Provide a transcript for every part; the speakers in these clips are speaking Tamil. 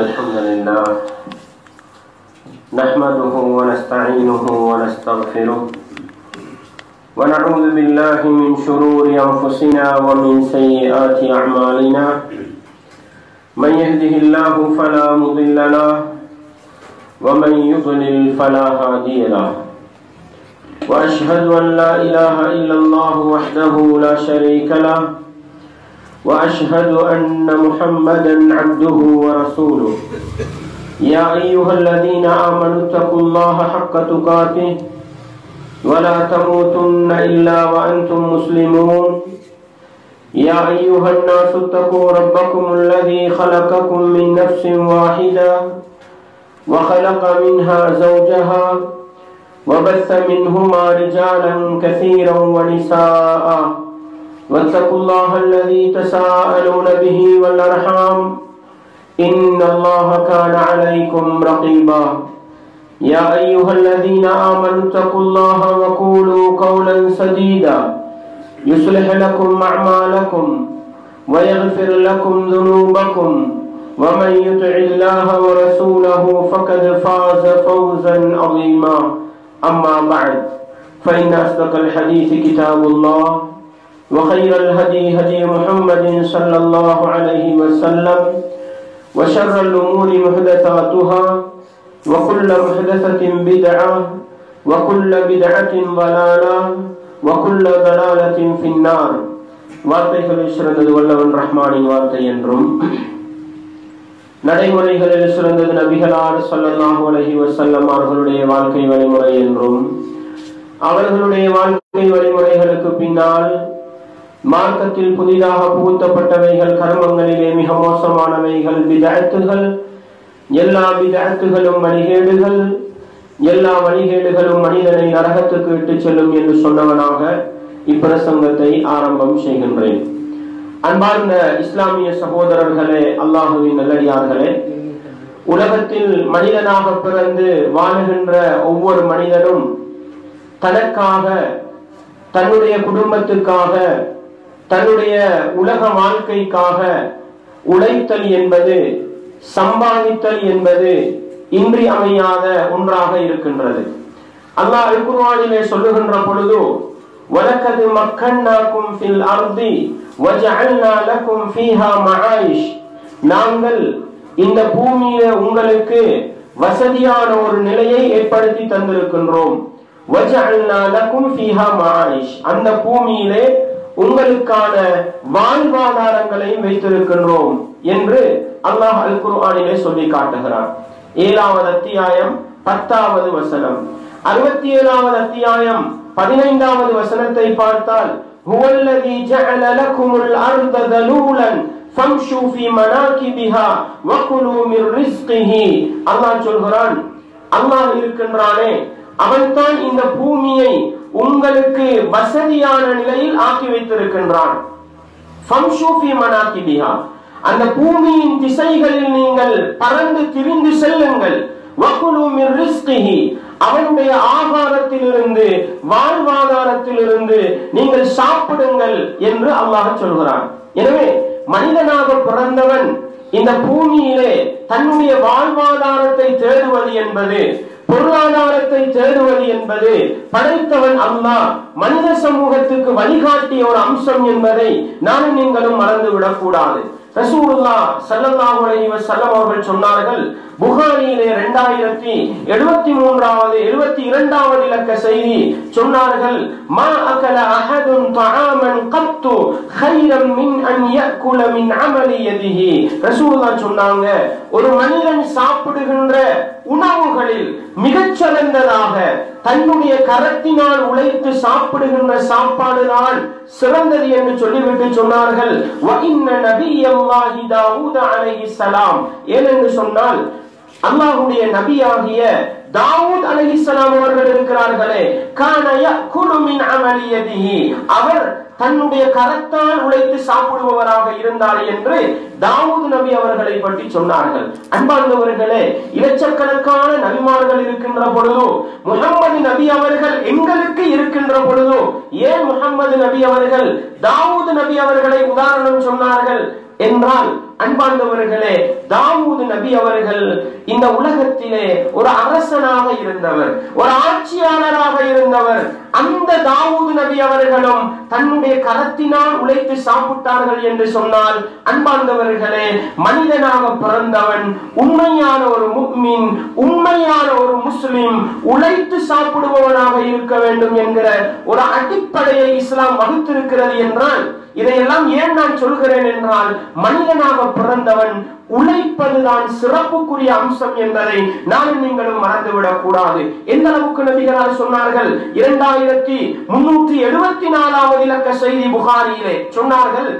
الحمد لله نحمده ونستعينه ونستغفره ونعوذ بالله من شرور أنفسنا ومن سيئات أعمالنا من يهده الله فلا مضل له ومن يضلل فلا هادي له وأشهد أن لا إله إلا الله وحده لا شريك له واشهد ان محمدا عبده ورسوله يا ايها الذين امنوا اتقوا الله حق تقاته ولا تموتن الا وانتم مسلمون يا ايها الناس اتقوا ربكم الذي خلقكم من نفس واحده وخلق منها زوجها وبث منهما رجالا كثيرا ونساء واتقوا الله الذي تساءلون به والارحام ان الله كان عليكم رقيبا يا ايها الذين امنوا اتقوا الله وقولوا قولا سديدا يصلح لكم اعمالكم ويغفر لكم ذنوبكم ومن يطع الله ورسوله فقد فاز فوزا عظيما اما بعد فان اصدق الحديث كتاب الله وخير الهدي هدي محمد صلى الله عليه وسلم وشر الأمور محدثاتها وكل محدثة بدعة وكل بدعة ضلالة وكل ضلالة في النار வார்த்தைகளில் சிறந்தது வல்லவன் ரஹ்மானின் வார்த்தை என்றும் நடைமுறைகளில் சிறந்தது நபிகளார் சொல்லல்லாஹு அலஹி வசல்லம் அவர்களுடைய வாழ்க்கை வழிமுறை என்றும் அவர்களுடைய வாழ்க்கை வழிமுறைகளுக்கு பின்னால் மார்க்கத்தில் புதிதாக புகுத்தப்பட்டவைகள் கர்மங்களிலே மிக மோசமானவைகள் விதத்துகள் எல்லா விதத்துகளும் வழிகேடுகள் எல்லா வழிகேடுகளும் மனிதனை நரகத்துக்கு இட்டு செல்லும் என்று சொன்னவனாக இப்பிரசங்கத்தை ஆரம்பம் செய்கின்றேன் அன்பார்ந்த இஸ்லாமிய சகோதரர்களே அல்லாஹுவின் நல்லடியார்களே உலகத்தில் மனிதனாக பிறந்து வாழுகின்ற ஒவ்வொரு மனிதனும் தனக்காக தன்னுடைய குடும்பத்துக்காக தன்னுடைய உலக வாழ்க்கைக்காக உழைத்தல் என்பது சம்பாதித்தல் என்பது இன்றி அமையாத ஒன்றாக இருக்கின்றது அல்லாஹ் அல்குர்வானிலே சொல்லுகின்ற பொழுது வலக்கது மக்கன்னாக்கும் ஃபில் அர்தி வஜஅல்னா லக்கும் ஃபீஹா மஆயிஷ் நாங்கள் இந்த பூமியில உங்களுக்கு வசதியான ஒரு நிலையை ஏற்படுத்தி தந்திருக்கின்றோம் வஜஅல்னா லக்கும் ஃபீஹா மஆயிஷ் அந்த பூமியிலே உங்களுக்கான வாழ்வாதாரங்களை வைத்திருக்கின்றோம் என்று அல்லாஹ் அல் குர்ஆனிலே சொல்லி காட்டுகிறார் ஏழாவது அத்தியாயம் பத்தாவது வசனம் அறுபத்தி ஏழாவது அத்தியாயம் பதினைந்தாவது வசனத்தை பார்த்தால் هو الذي جعل لكم الأرض ذلولا فامشوا في مناكبها وكلوا من رزقه அல்லாஹ் சொல்கிறான் அல்லாஹ் இருக்கின்றானே அவன்தான் இந்த பூமியை உங்களுக்கு வசதியான நிலையில் ஆக்கி வைத்திருக்கின்றான் அந்த பூமியின் திசைகளில் நீங்கள் பறந்து திரிந்து செல்லுங்கள் அவனுடைய ஆகாரத்திலிருந்து வாழ்வாதாரத்திலிருந்து நீங்கள் சாப்பிடுங்கள் என்று அல்லாஹ் சொல்கிறான் எனவே மனிதனாக பிறந்தவன் இந்த பூமியிலே தன்னுடைய வாழ்வாதாரத்தை தேடுவது என்பது பொருளாதாரத்தை தேடுவது என்பது படைத்தவன் அல்லாஹ் மனித சமூகத்துக்கு வழிகாட்டிய ஒரு அம்சம் என்பதை நானும் நீங்களும் மறந்துவிடக் கூடாது ரசூலுல்லா சல்லல்லாஹு அலைஹி வஸல்லம் அவர்கள் சொன்னார்கள் புகாரியிலே இரண்டாயிரத்தி எழுபத்தி மூன்றாவது எழுபத்தி இரண்டாவது இலக்க செய்தி சொன்னார்கள் மா அகல அஹதுன் தஆமன் கத்து خيرا மின் அன் يأكل மின் அமலி யதிஹி ரசூலுல்லா சொன்னாங்க ஒரு மனிதன் சாப்பிடுகின்ற உணவுகளில் மிகச் சிறந்ததாக தன்னுடைய கரத்தினால் உழைத்து சாப்பிடுகின்ற சாப்பாடு தான் சிறந்தது என்று சொல்லிவிட்டு சொன்னார்கள் நபியல்லாஹி தாவூத் அலைஹிஸ்ஸலாம் ஏனென்று சொன்னால் அல்லாஹ்வுடைய நபியாகிய தாவூத் அலைஹிஸ்ஸலாம் அவர்கள் இருக்கிறார்களே கான யக்குலு மின் அமலியதிஹி அவர் தன்னுடைய கரத்தால் உழைத்து சாப்பிடுபவராக இருந்தார் என்று தாவூத் நபி அவர்களை பற்றி சொன்னார்கள் அன்பார்ந்தவர்களே இலட்சக்கணக்கான நபிமார்கள் இருக்கின்ற பொழுதோ முகம்மது நபி அவர்கள் எங்களுக்கு இருக்கின்ற பொழுதோ ஏன் முகம்மது நபி அவர்கள் தாவூத் நபி அவர்களை உதாரணம் சொன்னார்கள் என்றால் அன்பார்ந்தவர்களே தாவூது நபி அவர்கள் இந்த உலகத்திலே ஒரு அரசனாக இருந்தவர் ஒரு ஆட்சியாளராக இருந்தவர் அந்த தாவூது நபி அவர்களும் தன்னுடைய கரத்தினால் உழைத்து சாப்பிட்டார்கள் என்று சொன்னால் அன்பார்ந்தவர்களே மனிதனாக பிறந்தவன் உண்மையான ஒரு முக்மின் உண்மையான ஒரு முஸ்லிம் உழைத்து சாப்பிடுபவனாக இருக்க வேண்டும் என்கிற ஒரு அடிப்படையை இஸ்லாம் வகுத்திருக்கிறது என்றால் இதையெல்லாம் ஏன் நான் சொல்கிறேன் என்றால் மனிதனாக பிறந்தவன் உழைப்பதுதான் சிறப்புக்குரிய அம்சம் என்பதை நானும் நீங்களும் மறந்துவிடக் கூடாது எந்த அளவுக்கு நபிகளால் சொன்னார்கள் இரண்டாயிரத்தி முன்னூற்றி எழுபத்தி நாலாவது இலக்க செய்தி புகாரியிலே சொன்னார்கள்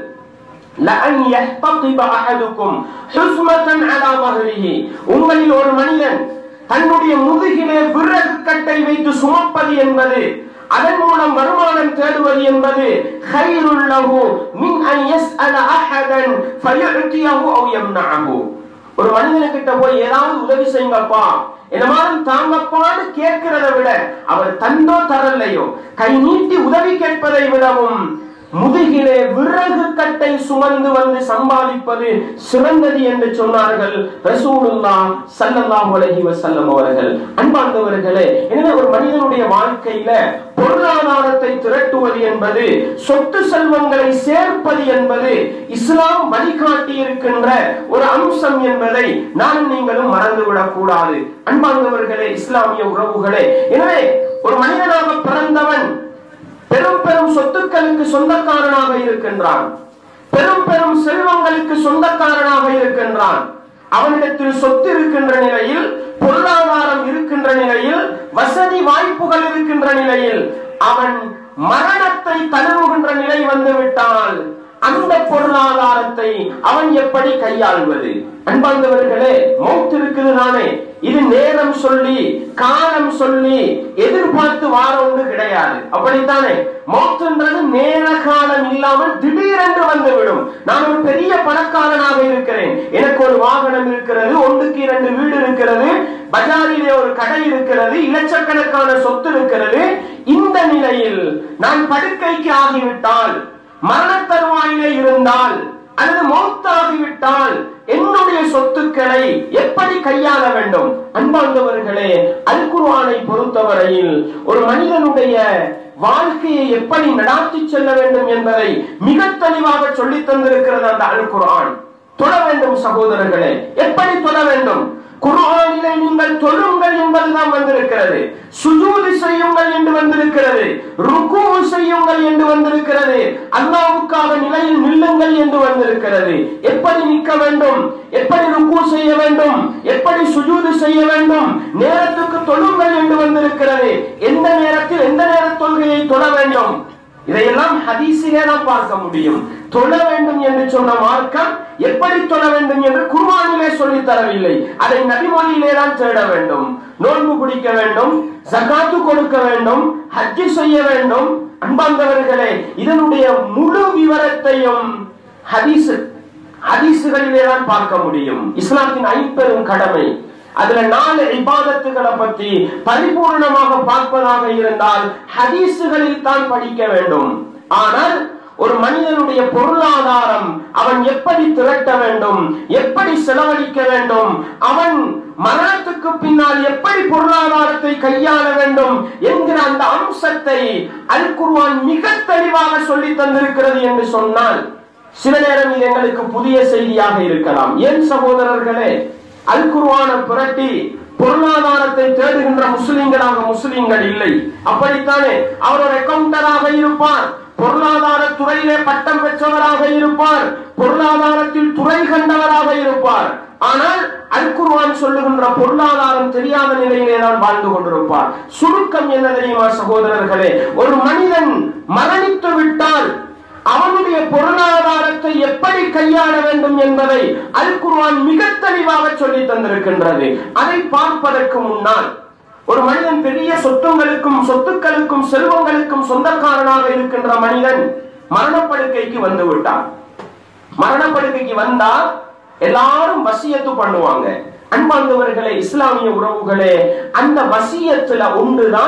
لأن يحتطب أحدكم حزمة على ظهره உங்களில் ஒரு மனிதன் தன்னுடைய முதுகிலே விறகு கட்டை வைத்து சுமப்பது என்பது அதன் மூலம் வருமானம் தேடுவது என்பது خيرுல்லஹு மின் அன் يسأل أحدا فيعطيه أو يمنعه ஒரு மனிதனுக்கிட்ட போய் ஏதாவது உதவி செய்யுங்கப்பா என்ன மாதிரி தாங்கப்பான்னு கேட்கிறத விட அவர் தந்தோ தரலையோ கை நீட்டி உதவி கேட்பதை விடவும் முதுகிலே விறகு கட்டை சுமந்து வந்து சம்பாதிப்பது சிறந்தது என்று சொன்னார்கள் ரசூலுல்லா ஸல்லல்லாஹு அலைஹி வஸல்லம் அவர்கள் அன்பார்ந்தவர்களே எனவே ஒரு மனிதனுடைய வாழ்க்கையில பொருளாதாரத்தை திரட்டுவது என்பது சொத்து செல்வங்களை சேர்ப்பது என்பது இஸ்லாம் வழிகாட்டி இருக்கின்ற ஒரு அம்சம் என்பதை நான் நீங்களும் மறந்துவிடக் கூடாது அன்பார்ந்தவர்களே இஸ்லாமிய உறவுகளே எனவே ஒரு மனிதனாக பிறந்தவன் பெரும் பெரும் சொத்துக்களுக்கு சொந்தக்காரனாக இருக்கின்றான் பெரும் பெரும் செல்வங்களுக்கு சொந்தக்காரனாக இருக்கின்றான் அவனிடத்தில் சொத்து இருக்கின்ற நிலையில் பொருளாதாரம் இருக்கின்ற நிலையில் வசதி வாய்ப்புகள் இருக்கின்ற நிலையில் அவன் மரணத்தை தழுவுகின்ற நிலை வந்துவிட்டால் அந்த பொருளாதாரத்தை அவன் எப்படி கையாள்வது அன்பார்ந்தவர்களே மௌத் இருக்குது தானே இது நேரம் சொல்லி காலம் சொல்லி எதிர்பார்த்து வார ஒன்று கிடையாது அப்படித்தானே மௌத்துன்றது நேர காலம் இல்லாமல் திடீரென்று வந்துவிடும் நான் ஒரு பெரிய பணக்காரனாக இருக்கிறேன் எனக்கு ஒரு வாகனம் இருக்கிறது ஒன்றுக்கு இரண்டு வீடு இருக்கிறது பஜாரிலே ஒரு கடை இருக்கிறது இலட்சக்கணக்கான சொத்து இருக்கிறது இந்த நிலையில் நான் படுக்கைக்கு ஆகிவிட்டால் மரண தருவாயிலே இருந்தால் அல்லது மௌத்தாகிவிட்டால் என்னுடைய சொத்துக்களை எப்படி கையாள வேண்டும் அன்பார்ந்தவர்களே அல் குர்ஆனை பொறுத்தவரையில் ஒரு மனிதனுடைய வாழ்க்கையை எப்படி நடாத்தி செல்ல வேண்டும் என்பதை மிக தெளிவாக சொல்லித் தந்திருக்கிறது அந்த அல் குர்ஆன் தொழ வேண்டும் சகோதரர்களே எப்படி தொழ வேண்டும் குர்ஆனிலே நீங்கள் தொழுங்கள் என்பதுதான் வந்திருக்கிறது சுஜூது செய்யுங்கள் என்று வந்திருக்கிறது ருக்கு செய்யுங்கள் என்று வந்திருக்கிறது அல்லாவுக்காக நிலையில் நில்லுங்கள் என்று வந்திருக்கிறது எப்படி நிற்க வேண்டும் எப்படி ருக்கு செய்ய வேண்டும் எப்படி சுஜூது செய்ய வேண்டும் நேரத்துக்கு தொழுங்கள் என்று வந்திருக்கிறது எந்த நேரத்தில் எந்த நேர தொழுகையை தொழ வேண்டும் இதையெல்லாம் ஹதீஸிலே தான் பார்க்க முடியும் தொழ வேண்டும் என்று சொன்ன மார்க்கம் எப்படி தொழ வேண்டும் என்று குர்ஆனிலே சொல்லி தரவில்லை அதை நபிமொழியிலே தான் தேட வேண்டும் நோன்பு பிடிக்க வேண்டும் ஜகாத்து கொடுக்க வேண்டும் ஹஜ்ஜு செய்ய வேண்டும் அன்பார்ந்தவர்களே இதனுடைய முழு விவரத்தையும் ஹதீஸ் ஹதீஸுகளிலே தான் பார்க்க முடியும் இஸ்லாத்தின் ஐம்பெரும் கடமை அதுல நாலு இபாதத்துகளை பற்றி பரிபூர்ணமாக பார்ப்பதாக இருந்தால் ஹதீஸுகளில் தான் படிக்க வேண்டும் ஆனால் ஒரு மனிதனுடைய பொருளாதாரம் அவன் எப்படி திரட்ட வேண்டும் எப்படி செலவழிக்க வேண்டும் அவன் மரணத்துக்கு பின்னால் எப்படி பொருளாதாரத்தை கையாள வேண்டும் என்கிற அந்த அம்சத்தை அல் குர்ஆன் மிக தெளிவாக சொல்லி தந்திருக்கிறது என்று சொன்னால் சில நேரம் இது எங்களுக்கு புதிய செய்தியாக இருக்கலாம் ஏன் சகோதரர்களே அல் குர்ஆன புரட்டி பொருளாதாரத்தை தேடுகின்ற முஸ்லிம்களாக முஸ்லிம்கள் இல்லை அப்படித்தானே அவர் ஒரு அக்கவுண்டராக இருப்பார் பொருளாதார துறையிலே பட்டம் பெற்றவராக இருப்பார் பொருளாதாரத்தில் துறை கண்டவராக இருப்பார் ஆனால் அல் குர்ஆன் சொல்லுகின்ற பொருளாதாரம் தெரியாத நிலையிலே தான் வாழ்ந்து கொண்டிருப்பார் சுருக்கம் என்ன தெரியுமா சகோதரர்களே ஒரு மனிதன் மரணித்து விட்டால் அவனுடைய பொருளாதாரத்தை எப்படி கையாள வேண்டும் என்பதை அல் குர்ஆன் மிக தெளிவாக சொல்லி தந்திருக்கின்றது அதை பார்ப்பதற்கு முன்னால் ஒரு மனிதன் பெரிய சொத்துங்களுக்கும் சொத்துக்களுக்கும் செல்வங்களுக்கும் சொந்தக்காரனாக இருக்கின்ற மனிதன் மரணப்படுக்கைக்கு வந்து விட்டான் மரணப்படுக்கைக்கு வந்தா எல்லாரும் வசியத்து பண்ணுவாங்க அன்பார்ந்தவர்களே இஸ்லாமிய உறவுகளே அந்த வசியத்துல ஒன்றுதான்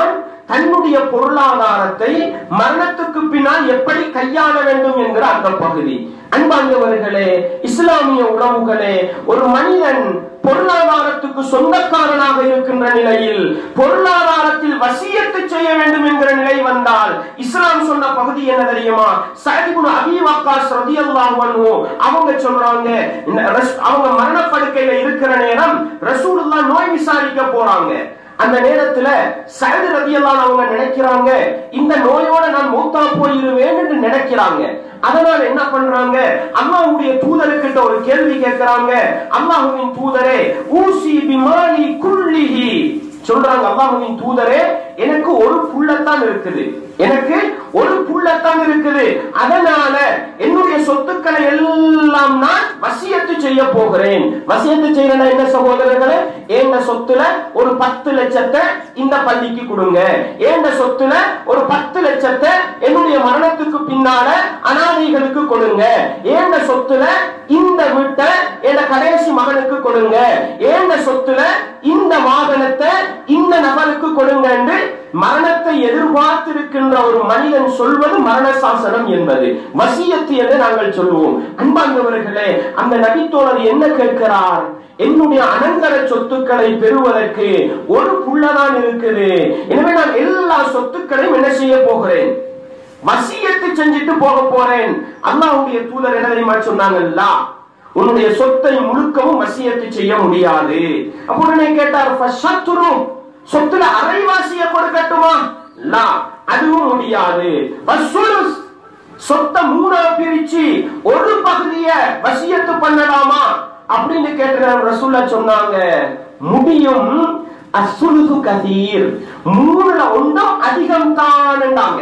தன்னுடைய பொருளாதாரத்தை மரணத்துக்கு பின்னால் எப்படி கையாள வேண்டும் என்கிற அந்த பகுதி அன்பாண்டவர்களே இஸ்லாமிய உறவுகளே ஒரு மனிதன் பொருளாதாரத்துக்கு சொந்தக்காரனாக இருக்கின்ற நிலையில் பொருளாதாரத்தில் வசியத்து செய்ய வேண்டும் என்கிற நிலை வந்தால் இஸ்லாம் சொன்ன பகுதி என்ன தெரியுமா சைதுகுன் அபி வக்காஸ் ரலியல்லாஹு அன்ஹு அவங்க சொல்றாங்க இந்த ரஸ்- அவங்க மரணப்படுக்கையில இருக்கிற நேரம் ரசூலுல்லாஹ் நோய் விசாரிக்க போறாங்க அந்த நேரத்துல சைது ரதியெல்லாம் அவங்க நினைக்கிறாங்க இந்த நோயோட நான் மூத்தா போயிருவேன் என்று நினைக்கிறாங்க அதனால என்ன பண்றாங்க அல்லாஹ்வுடைய தூதருக்கிட்ட ஒரு கேள்வி கேட்கிறாங்க அல்லாஹ்வின் தூதரே ஊசி பிமாலி குல்லிஹி சொல்றாங்க அல்லாஹ்வின் தூதரே எனக்கு ஒரு புள்ளத்தான் இருக்குது எனக்கு ஒரு புள்ளத்தான் இருக்குது அதனால என்னுடைய சொத்துக்களை எல்லாம் நான் வசியத்து செய்ய போகிறேன் வசியத்து செய்யறேன்னா என்ன சகோதரர்களே எங்க சொத்துல ஒரு பத்து லட்சத்தை இந்த பள்ளிக்கு கொடுங்க எங்க சொத்துல ஒரு பத்து லட்சத்தை என்னுடைய மரணத்துக்கு பின்னால அனாதைகளுக்கு கொடுங்க எங்க சொத்துல இந்த வீட்டை என் கடைசி மகனுக்கு கொடுங்க எங்க சொத்துல இந்த வாகனத்தை இந்த நபருக்கு கொடுங்க என்று மரணத்தை எதிர்பார்த்திருக்கின்ற ஒரு மனிதன் சொல்வது மரண சாசனம் என்பது வசியத்து என்று நாங்கள் சொல்லுவோம் அன்பார்ந்தவர்களே அந்த நபித்தோழர் என்ன கேட்கிறார் என்னுடைய அனந்தர சொத்துக்களை பெறுவதற்கு ஒரு புள்ளதான் இருக்குது எனவே நான் எல்லா சொத்துக்களையும் என்ன செய்ய போகிறேன் வசியத்து செஞ்சுட்டு போக போறேன் அல்லாஹ்வுடைய தூதர் என்ன தெரியுமா சொன்னாங்கல்ல உன்னுடைய சொத்தை முழுக்கவும் வசியத்து செய்ய முடியாது அப்ப உடனே கேட்டார் "ஃபஷத்ரு, சொத்துல அரைவாசிய கொடுக்கட்டுமா லா அதுவும் முடியாது வஸ்ஸுலுஸ், சொத்தை மூணா பிரிச்சு ஒரு பகுதிய வசியத்து பண்ணலாமா அப்படின்னு கேட்ட ரசூல்லா சொன்னாங்க முடியும் அசுலுது கதீர் மூணுல ஒன்றும் அதிகம் தான்டாங்க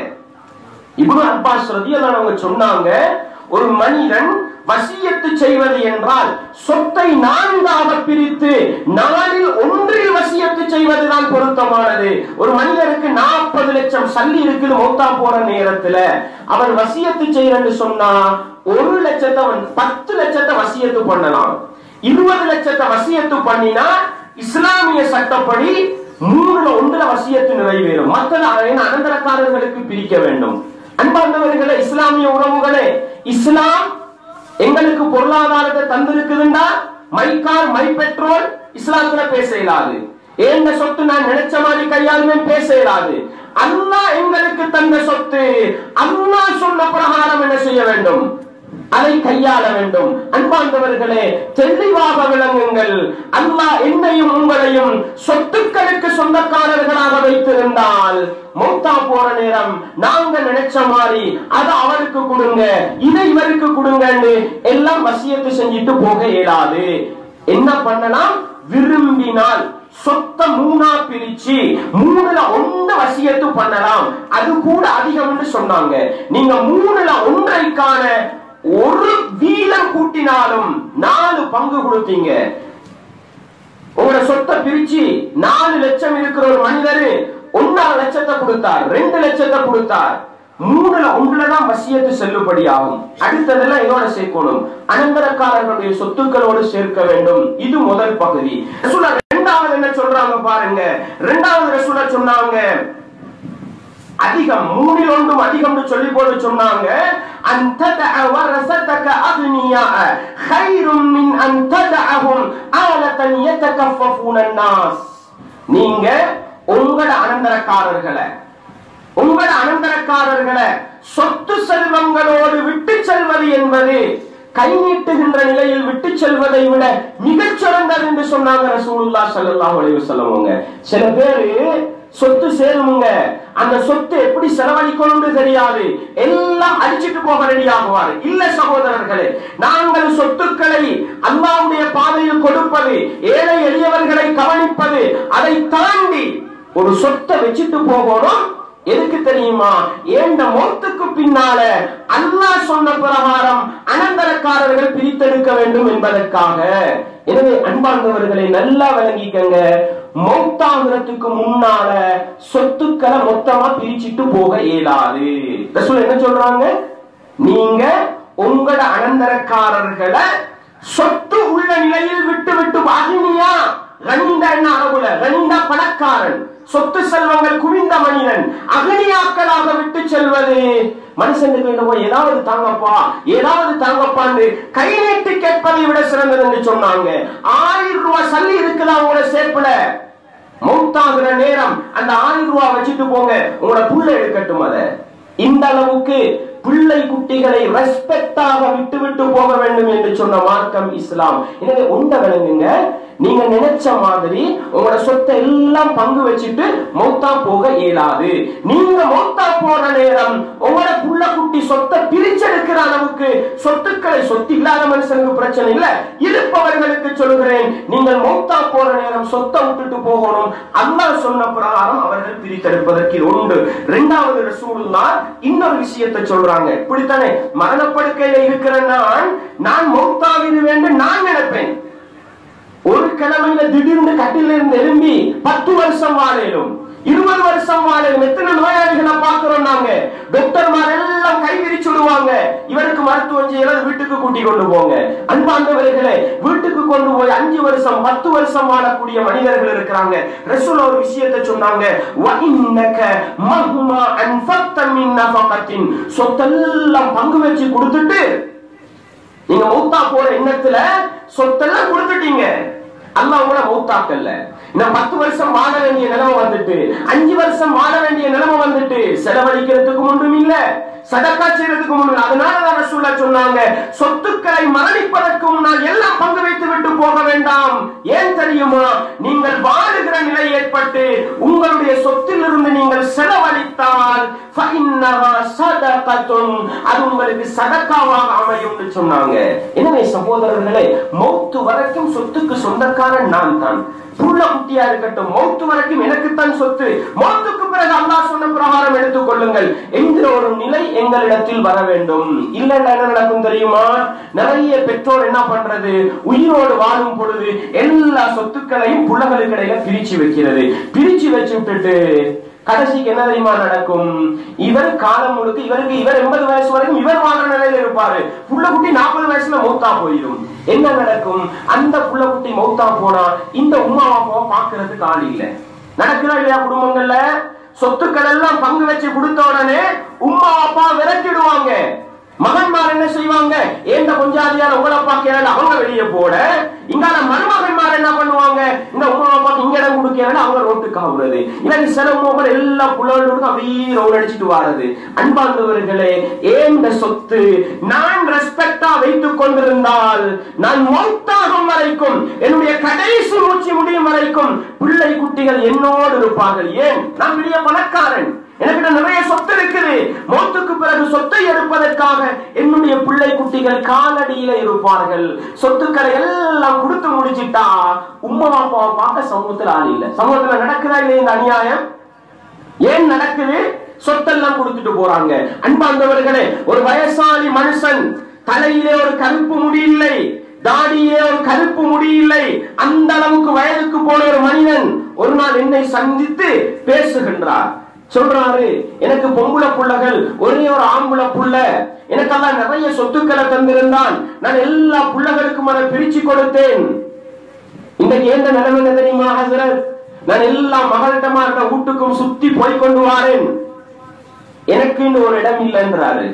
இப்னு அப்பாஸ் ரதியல்லாஹு அவங்க சொன்னாங்க ஒரு மனிதன் வசியத்து செய்வது என்றால் சொத்தை நான்காக பிரித்து நாலில் ஒன்றில் வசியத்து செய்வதுதான் பொருத்தமானது ஒரு மனிதனுக்கு நாற்பது லட்சம் சல்லி இருக்குது மௌத்தா போற நேரத்துல அவன் வசியத்து செய்யறன்னு சொன்னா ஒரு லட்சத்தை அவன் பத்து லட்சத்தை வசியத்து பண்ணலாம் இருபது லட்சத்தை வசியத்து பண்ணினா இஸ்லாமிய சட்டப்படி மூணுல ஒன்றுல வசியத்து நிறைவேறும் மற்றது அவன் அனந்தரக்காரர்களுக்கு பிரிக்க வேண்டும் அன்பார்ந்தவர்களே இஸ்லாமிய உறவுகளே இஸ்லாம் எங்களுக்கு பொருளாதாரத்தை தந்திருக்குதுண்டா மை கார் மை பெட்ரோல் இஸ்லாத்துல பேச இயலாது ஏந்த சொத்து நான் நினைச்ச மாதிரி கையாளுமே பேச இயலாது அல்லாஹ் எங்களுக்கு தந்த சொத்து அல்லாஹ் சொன்ன பிரகாரம் என்ன செய்ய வேண்டும் அதை கையாள வேண்டும் அன்பார்ந்தவர்களே தெளிவாக விளங்குங்கள் அல்லாஹ் என்னையும் உங்களையும் சொத்துக்களுக்கு சொந்தக்காரர்களாக வைத்திருந்தால் மௌத்தா போற நேரம் நாங்க நினைச்ச மாதிரி அதை அவருக்கு கொடுங்க இதை இவருக்கு கொடுங்கன்னு எல்லாம் வசியத்து செஞ்சுட்டு போக இயலாது என்ன பண்ணலாம் விரும்பினால் சொத்த மூணா பிரிச்சு மூணுல ஒன்று வசியத்து பண்ணலாம் அது கூட அதிகம்னு சொன்னாங்க நீங்க மூணுல ஒன்றைக்கான ஒரு வீதம் கூட்டினாலும் நாலு பங்கு கொடுத்தீங்க உங்களோட சொத்தை பிரிச்சு நாலு லட்சம் இருக்கிற ஒரு மனிதர் ஒன்னரை லட்சத்தை கொடுத்தார் ரெண்டு லட்சத்தை கொடுத்தார் மூணுல ஒன்றுலதான் வசியத்து செல்லுபடியாகும் அடுத்ததெல்லாம் இதோட சேர்க்கணும் அனந்தரக்காரர்களுடைய சொத்துக்களோடு சேர்க்க வேண்டும் இது முதல் பகுதி ரசூலா ரெண்டாவது என்ன சொல்றாங்க பாருங்க ரெண்டாவது ரசூலா சொன்னாங்க அதிகம் மூணில் ஒன்றும் அதிகம்னு சொல்லி போட்டு சொன்னாங்க அந்த வரசத்தக அக்னியா خيرும் மின் அன் ததஅஹும் ஆலதன் யதகஃபஃபூன الناس நீங்க உங்களோட அனந்தரக்காரர்களை உங்களோட அனந்தரக்காரர்களை சொத்து செல்வங்களோடு விட்டு செல்வது என்பது கை நீட்டுகின்ற நிலையில் விட்டு செல்வதை விட மிகச் சிறந்தது என்று சொன்னாங்க ரசூலுல்லாஹ் ஸல்லல்லாஹு அலைஹி வஸல்லம் சில பேரு சொத்து சேருமுங்க அந்த சொத்து எப்படி செலவழிக்கணும்னு தெரியாது எல்லாம் அடிச்சிட்டு போக ரெடி ஆகுவார் இல்ல சகோதரர்களே நாங்கள் சொத்துக்களை அல்லாவுடைய பாதையில் கொடுப்பது ஏழை எளியவர்களை கவனிப்பது அதை தாண்டி ஒரு சொத்தை வச்சுட்டு போகணும் எதுக்கு தெரியுமா ஏண்ட மௌத்துக்கு பின்னால அல்லாஹ் சொன்ன பிரகாரம் அனந்தரக்காரர்கள் பிரித்தெடுக்க வேண்டும் என்பதற்காக எனவே அன்பார்ந்தவர்களை நல்லா விளங்கிக்கங்க மௌத்தாகிறதுக்கு முன்னால சொத்துக்களை மொத்தமா பிரிச்சிட்டு போக இயலாது ரசூல் என்ன சொல்றாங்க நீங்க உங்களோட அனந்தரக்காரர்களை சொத்து உள்ள நிலையில் விட்டு விட்டு வாகினியா ரனிண்டா என்ன அரபுல ரனிண்டா பணக்கார பணக்காரன் சொத்து செல்வங்கள் குவிந்த மனிதன் அகனியாக்களாக விட்டு செல்வது மனுஷனுக்கு என்ன போய் ஏதாவது தாங்கப்பா ஏதாவது தாங்கப்பான்னு கை நீட்டி கேட்பதை விட சிறந்தது என்று சொன்னாங்க ஆயிரம் ரூபாய் சல்லி இருக்குதா உங்களோட சேர்ப்புல மௌத்தாகிற நேரம் அந்த ஆயிரம் ரூபாய் வச்சுட்டு போங்க உங்களோட புள்ள எடுக்கட்டும் அத இந்த அளவுக்கு பிள்ளை குட்டிகளை ரெஸ்பெக்டாக விட்டு விட்டு போக வேண்டும் என்று சொன்ன மார்க்கம் இஸ்லாம் எனவே உண்ட விளங்குங்க நீங்க நினைச்ச மாதிரி உங்களோட சொத்தை எல்லாம் பங்கு வச்சுட்டு மௌத்தா போக இயலாது நீங்க மௌத்தா போற நேரம் உங்களோட புள்ள குட்டி சொத்தை பிரிச்செடுக்கிற அளவுக்கு சொத்துக்களை சொத்து இல்லாத மனுஷனுக்கு பிரச்சனை இல்ல இருப்பவர்களுக்கு சொல்கிறேன் நீங்கள் மௌத்தா போற நேரம் சொத்தை விட்டுட்டு போகணும் அல்லாஹ் சொன்ன பிரகாரம் அவர்கள் பிரித்தெடுப்பதற்கு இது உண்டு இரண்டாவது ரசூலுல்லா இன்னொரு விஷயத்தை சொல்றாங்க இப்படித்தானே மரணப்படுக்கையில இருக்கிற நான் நான் மௌத்தாவிது வேண்டும் நான் நினைப்பேன் ஒரு கிழமையில திடீர்னு கட்டில இருந்து எழும்பி பத்து வருஷம் வாழையிலும் இருபது வருஷம் வாழையிலும் எத்தனை நோயாளிகளை பார்க்கிறோம் நாங்க டாக்டர்மார் எல்லாம் கை விரிச்சு விடுவாங்க இவருக்கு மருத்துவம் செய்யறது வீட்டுக்கு கூட்டி கொண்டு போங்க அன்பாண்டவர்களே வீட்டுக்கு கொண்டு போய் அஞ்சு வருஷம் பத்து வருஷம் வாழக்கூடிய மனிதர்கள் இருக்கிறாங்க ரசூல் ஒரு விஷயத்தை சொன்னாங்க வஇன்னக மஹ்மா அன்ஃபக்த மின் நஃபகத்தின் சொத்தெல்லாம் பங்கு வச்சு கொடுத்துட்டு நீங்க மௌத்தா போற எண்ணத்துல சொத்தெல்லாம் கொடுத்துட்டீங்க அல்லாஹ் உங்களை மௌத்தாக்கல்ல இன்னும் பத்து வருஷம் வாழ வேண்டிய நிலைமை வந்துட்டு அஞ்சு வருஷம் வாழ வேண்டிய நிலைமை வந்துட்டு செலவழிக்கிறதுக்கு ஒன்றும் இல்ல சதக்கா செய்யறதுக்கு ஒன்றும் இல்ல அதனால தான் ரசூலா சொன்னாங்க சொத்துக்களை மரணிப்பதற்கு முன்னால் எல்லாம் பங்கு வைத்து விட்டு போக வேண்டாம் ஏன் தெரியுமா நீங்கள் வாழுகிற நிலை ஏற்பட்டு உங்களுடைய சொத்திலிருந்து நீங்கள் செலவழித்தால் فإنها صدقة. அது உங்களுக்கு சதக்காவாக அமையும் சொன்னாங்க எனவே சகோதரர்களே மௌத்து வரைக்கும் சொத்துக்கு சொந்தக்காரன் நான் தான் புள்ள குட்டியா இருக்கட்டும் மௌத்து வரைக்கும் எனக்குத்தான் சொத்து மௌத்துக்கு பிறகு அல்லாஹ் சொன்ன பிரகாரம் எடுத்துக் கொள்ளுங்கள் என்கிற ஒரு நிலை எங்களிடத்தில் வர வேண்டும் இல்லைன்னா என்ன நடக்கும் தெரியுமா நிறைய பெற்றோர் என்ன பண்றது உயிரோடு வாழும் பொழுது எல்லா சொத்துக்களையும் புள்ளகளுக்கு இடையில பிரிச்சு வைக்கிறது பிரிச்சு வச்சு விட்டுட்டு கடைசிக்கு என்ன தெரியுமா நடக்கும் இவர் காலம் முழுக்க இவருக்கு இவர் எண்பது வயசு வரைக்கும் இவர் வாழ்ற நிலையில இருப்பாரு புள்ள குட்டி நாற்பது வயசுல மௌத்தா போயிடும் என்ன நடக்கும் அந்த புள்ள குட்டி மௌத்தா போனா இந்த உமா அப்பாவை பாக்குறதுக்கு ஆள் இல்ல நடக்குதா இல்லையா குடும்பங்கள்ல சொத்துக்கள் எல்லாம் பங்கு வச்சு கொடுத்த உடனே உமா அப்பா விரட்டிடுவாங்க மகன்மார் என்ன செய்வாங்க ஏந்த கொஞ்சாதியார் உங்களை பார்க்கிறாங்க அவங்க வெளியே போட இங்கால மருமகன்மார் என்ன பண்ணுவாங்க இந்த உமா அப்பாக்கு இங்க இடம் கொடுக்கிறாங்க அவங்க ரோட்டுக்கு ஆகுறது இல்லை சில உமாக்கள் எல்லா புள்ளவர்களுக்கும் அப்படியே ரவுண்ட் அடிச்சுட்டு வாரது அன்பார்ந்தவர்களே ஏந்த சொத்து நான் ரெஸ்பெக்டா வைத்துக் கொண்டிருந்தால் நான் மௌத்தாகும் வரைக்கும் என்னுடைய கடைசி மூச்சு முடியும் வரைக்கும் பிள்ளை குட்டிகள் என்னோடு இருப்பார்கள் ஏன் நான் பெரிய பணக்காரன் எனக்கு நிறைய சொத்து இருக்குது மௌத்துக்கு பிறகு சொத்தை எடுப்பதற்காக என்னுடைய பிள்ளை குட்டிகள் காலடியில இருப்பார்கள் சொத்துக்களை எல்லாம் கொடுத்து முடிச்சிட்டா உம்மா அப்பாவை பார்க்க சமூகத்தில் ஆள் இல்லை சமூகத்துல நடக்குதா இல்லையா இந்த அநியாயம் ஏன் நடக்குது சொத்தெல்லாம் கொடுத்துட்டு போறாங்க அன்பார்ந்தவர்களே ஒரு வயசாளி மனுஷன் தலையிலே ஒரு கருப்பு முடி இல்லை தாடியிலே ஒரு கருப்பு முடி இல்லை அந்த அளவுக்கு வயதுக்கு போன ஒரு மனிதன் ஒரு நாள் என்னை சந்தித்து பேசுகின்றார் சொல்றாரு எனக்கு பொம்புள புள்ளகள் ஒரே ஒரு ஆம்புல புள்ள எனக்கெல்லாம் நிறைய சொத்துக்களை தந்திருந்தான் நான் எல்லா புள்ளகளுக்கும் அதை பிரிச்சு கொடுத்தேன் இன்றைக்கு எந்த நிலைமை என்ன தெரியுமா ஹசரத் நான் எல்லா மகளிடமா இருக்க வீட்டுக்கும் சுத்தி போய் கொண்டு வாரேன் எனக்கு இன்னும் ஒரு இடம் இல்லைன்றாரு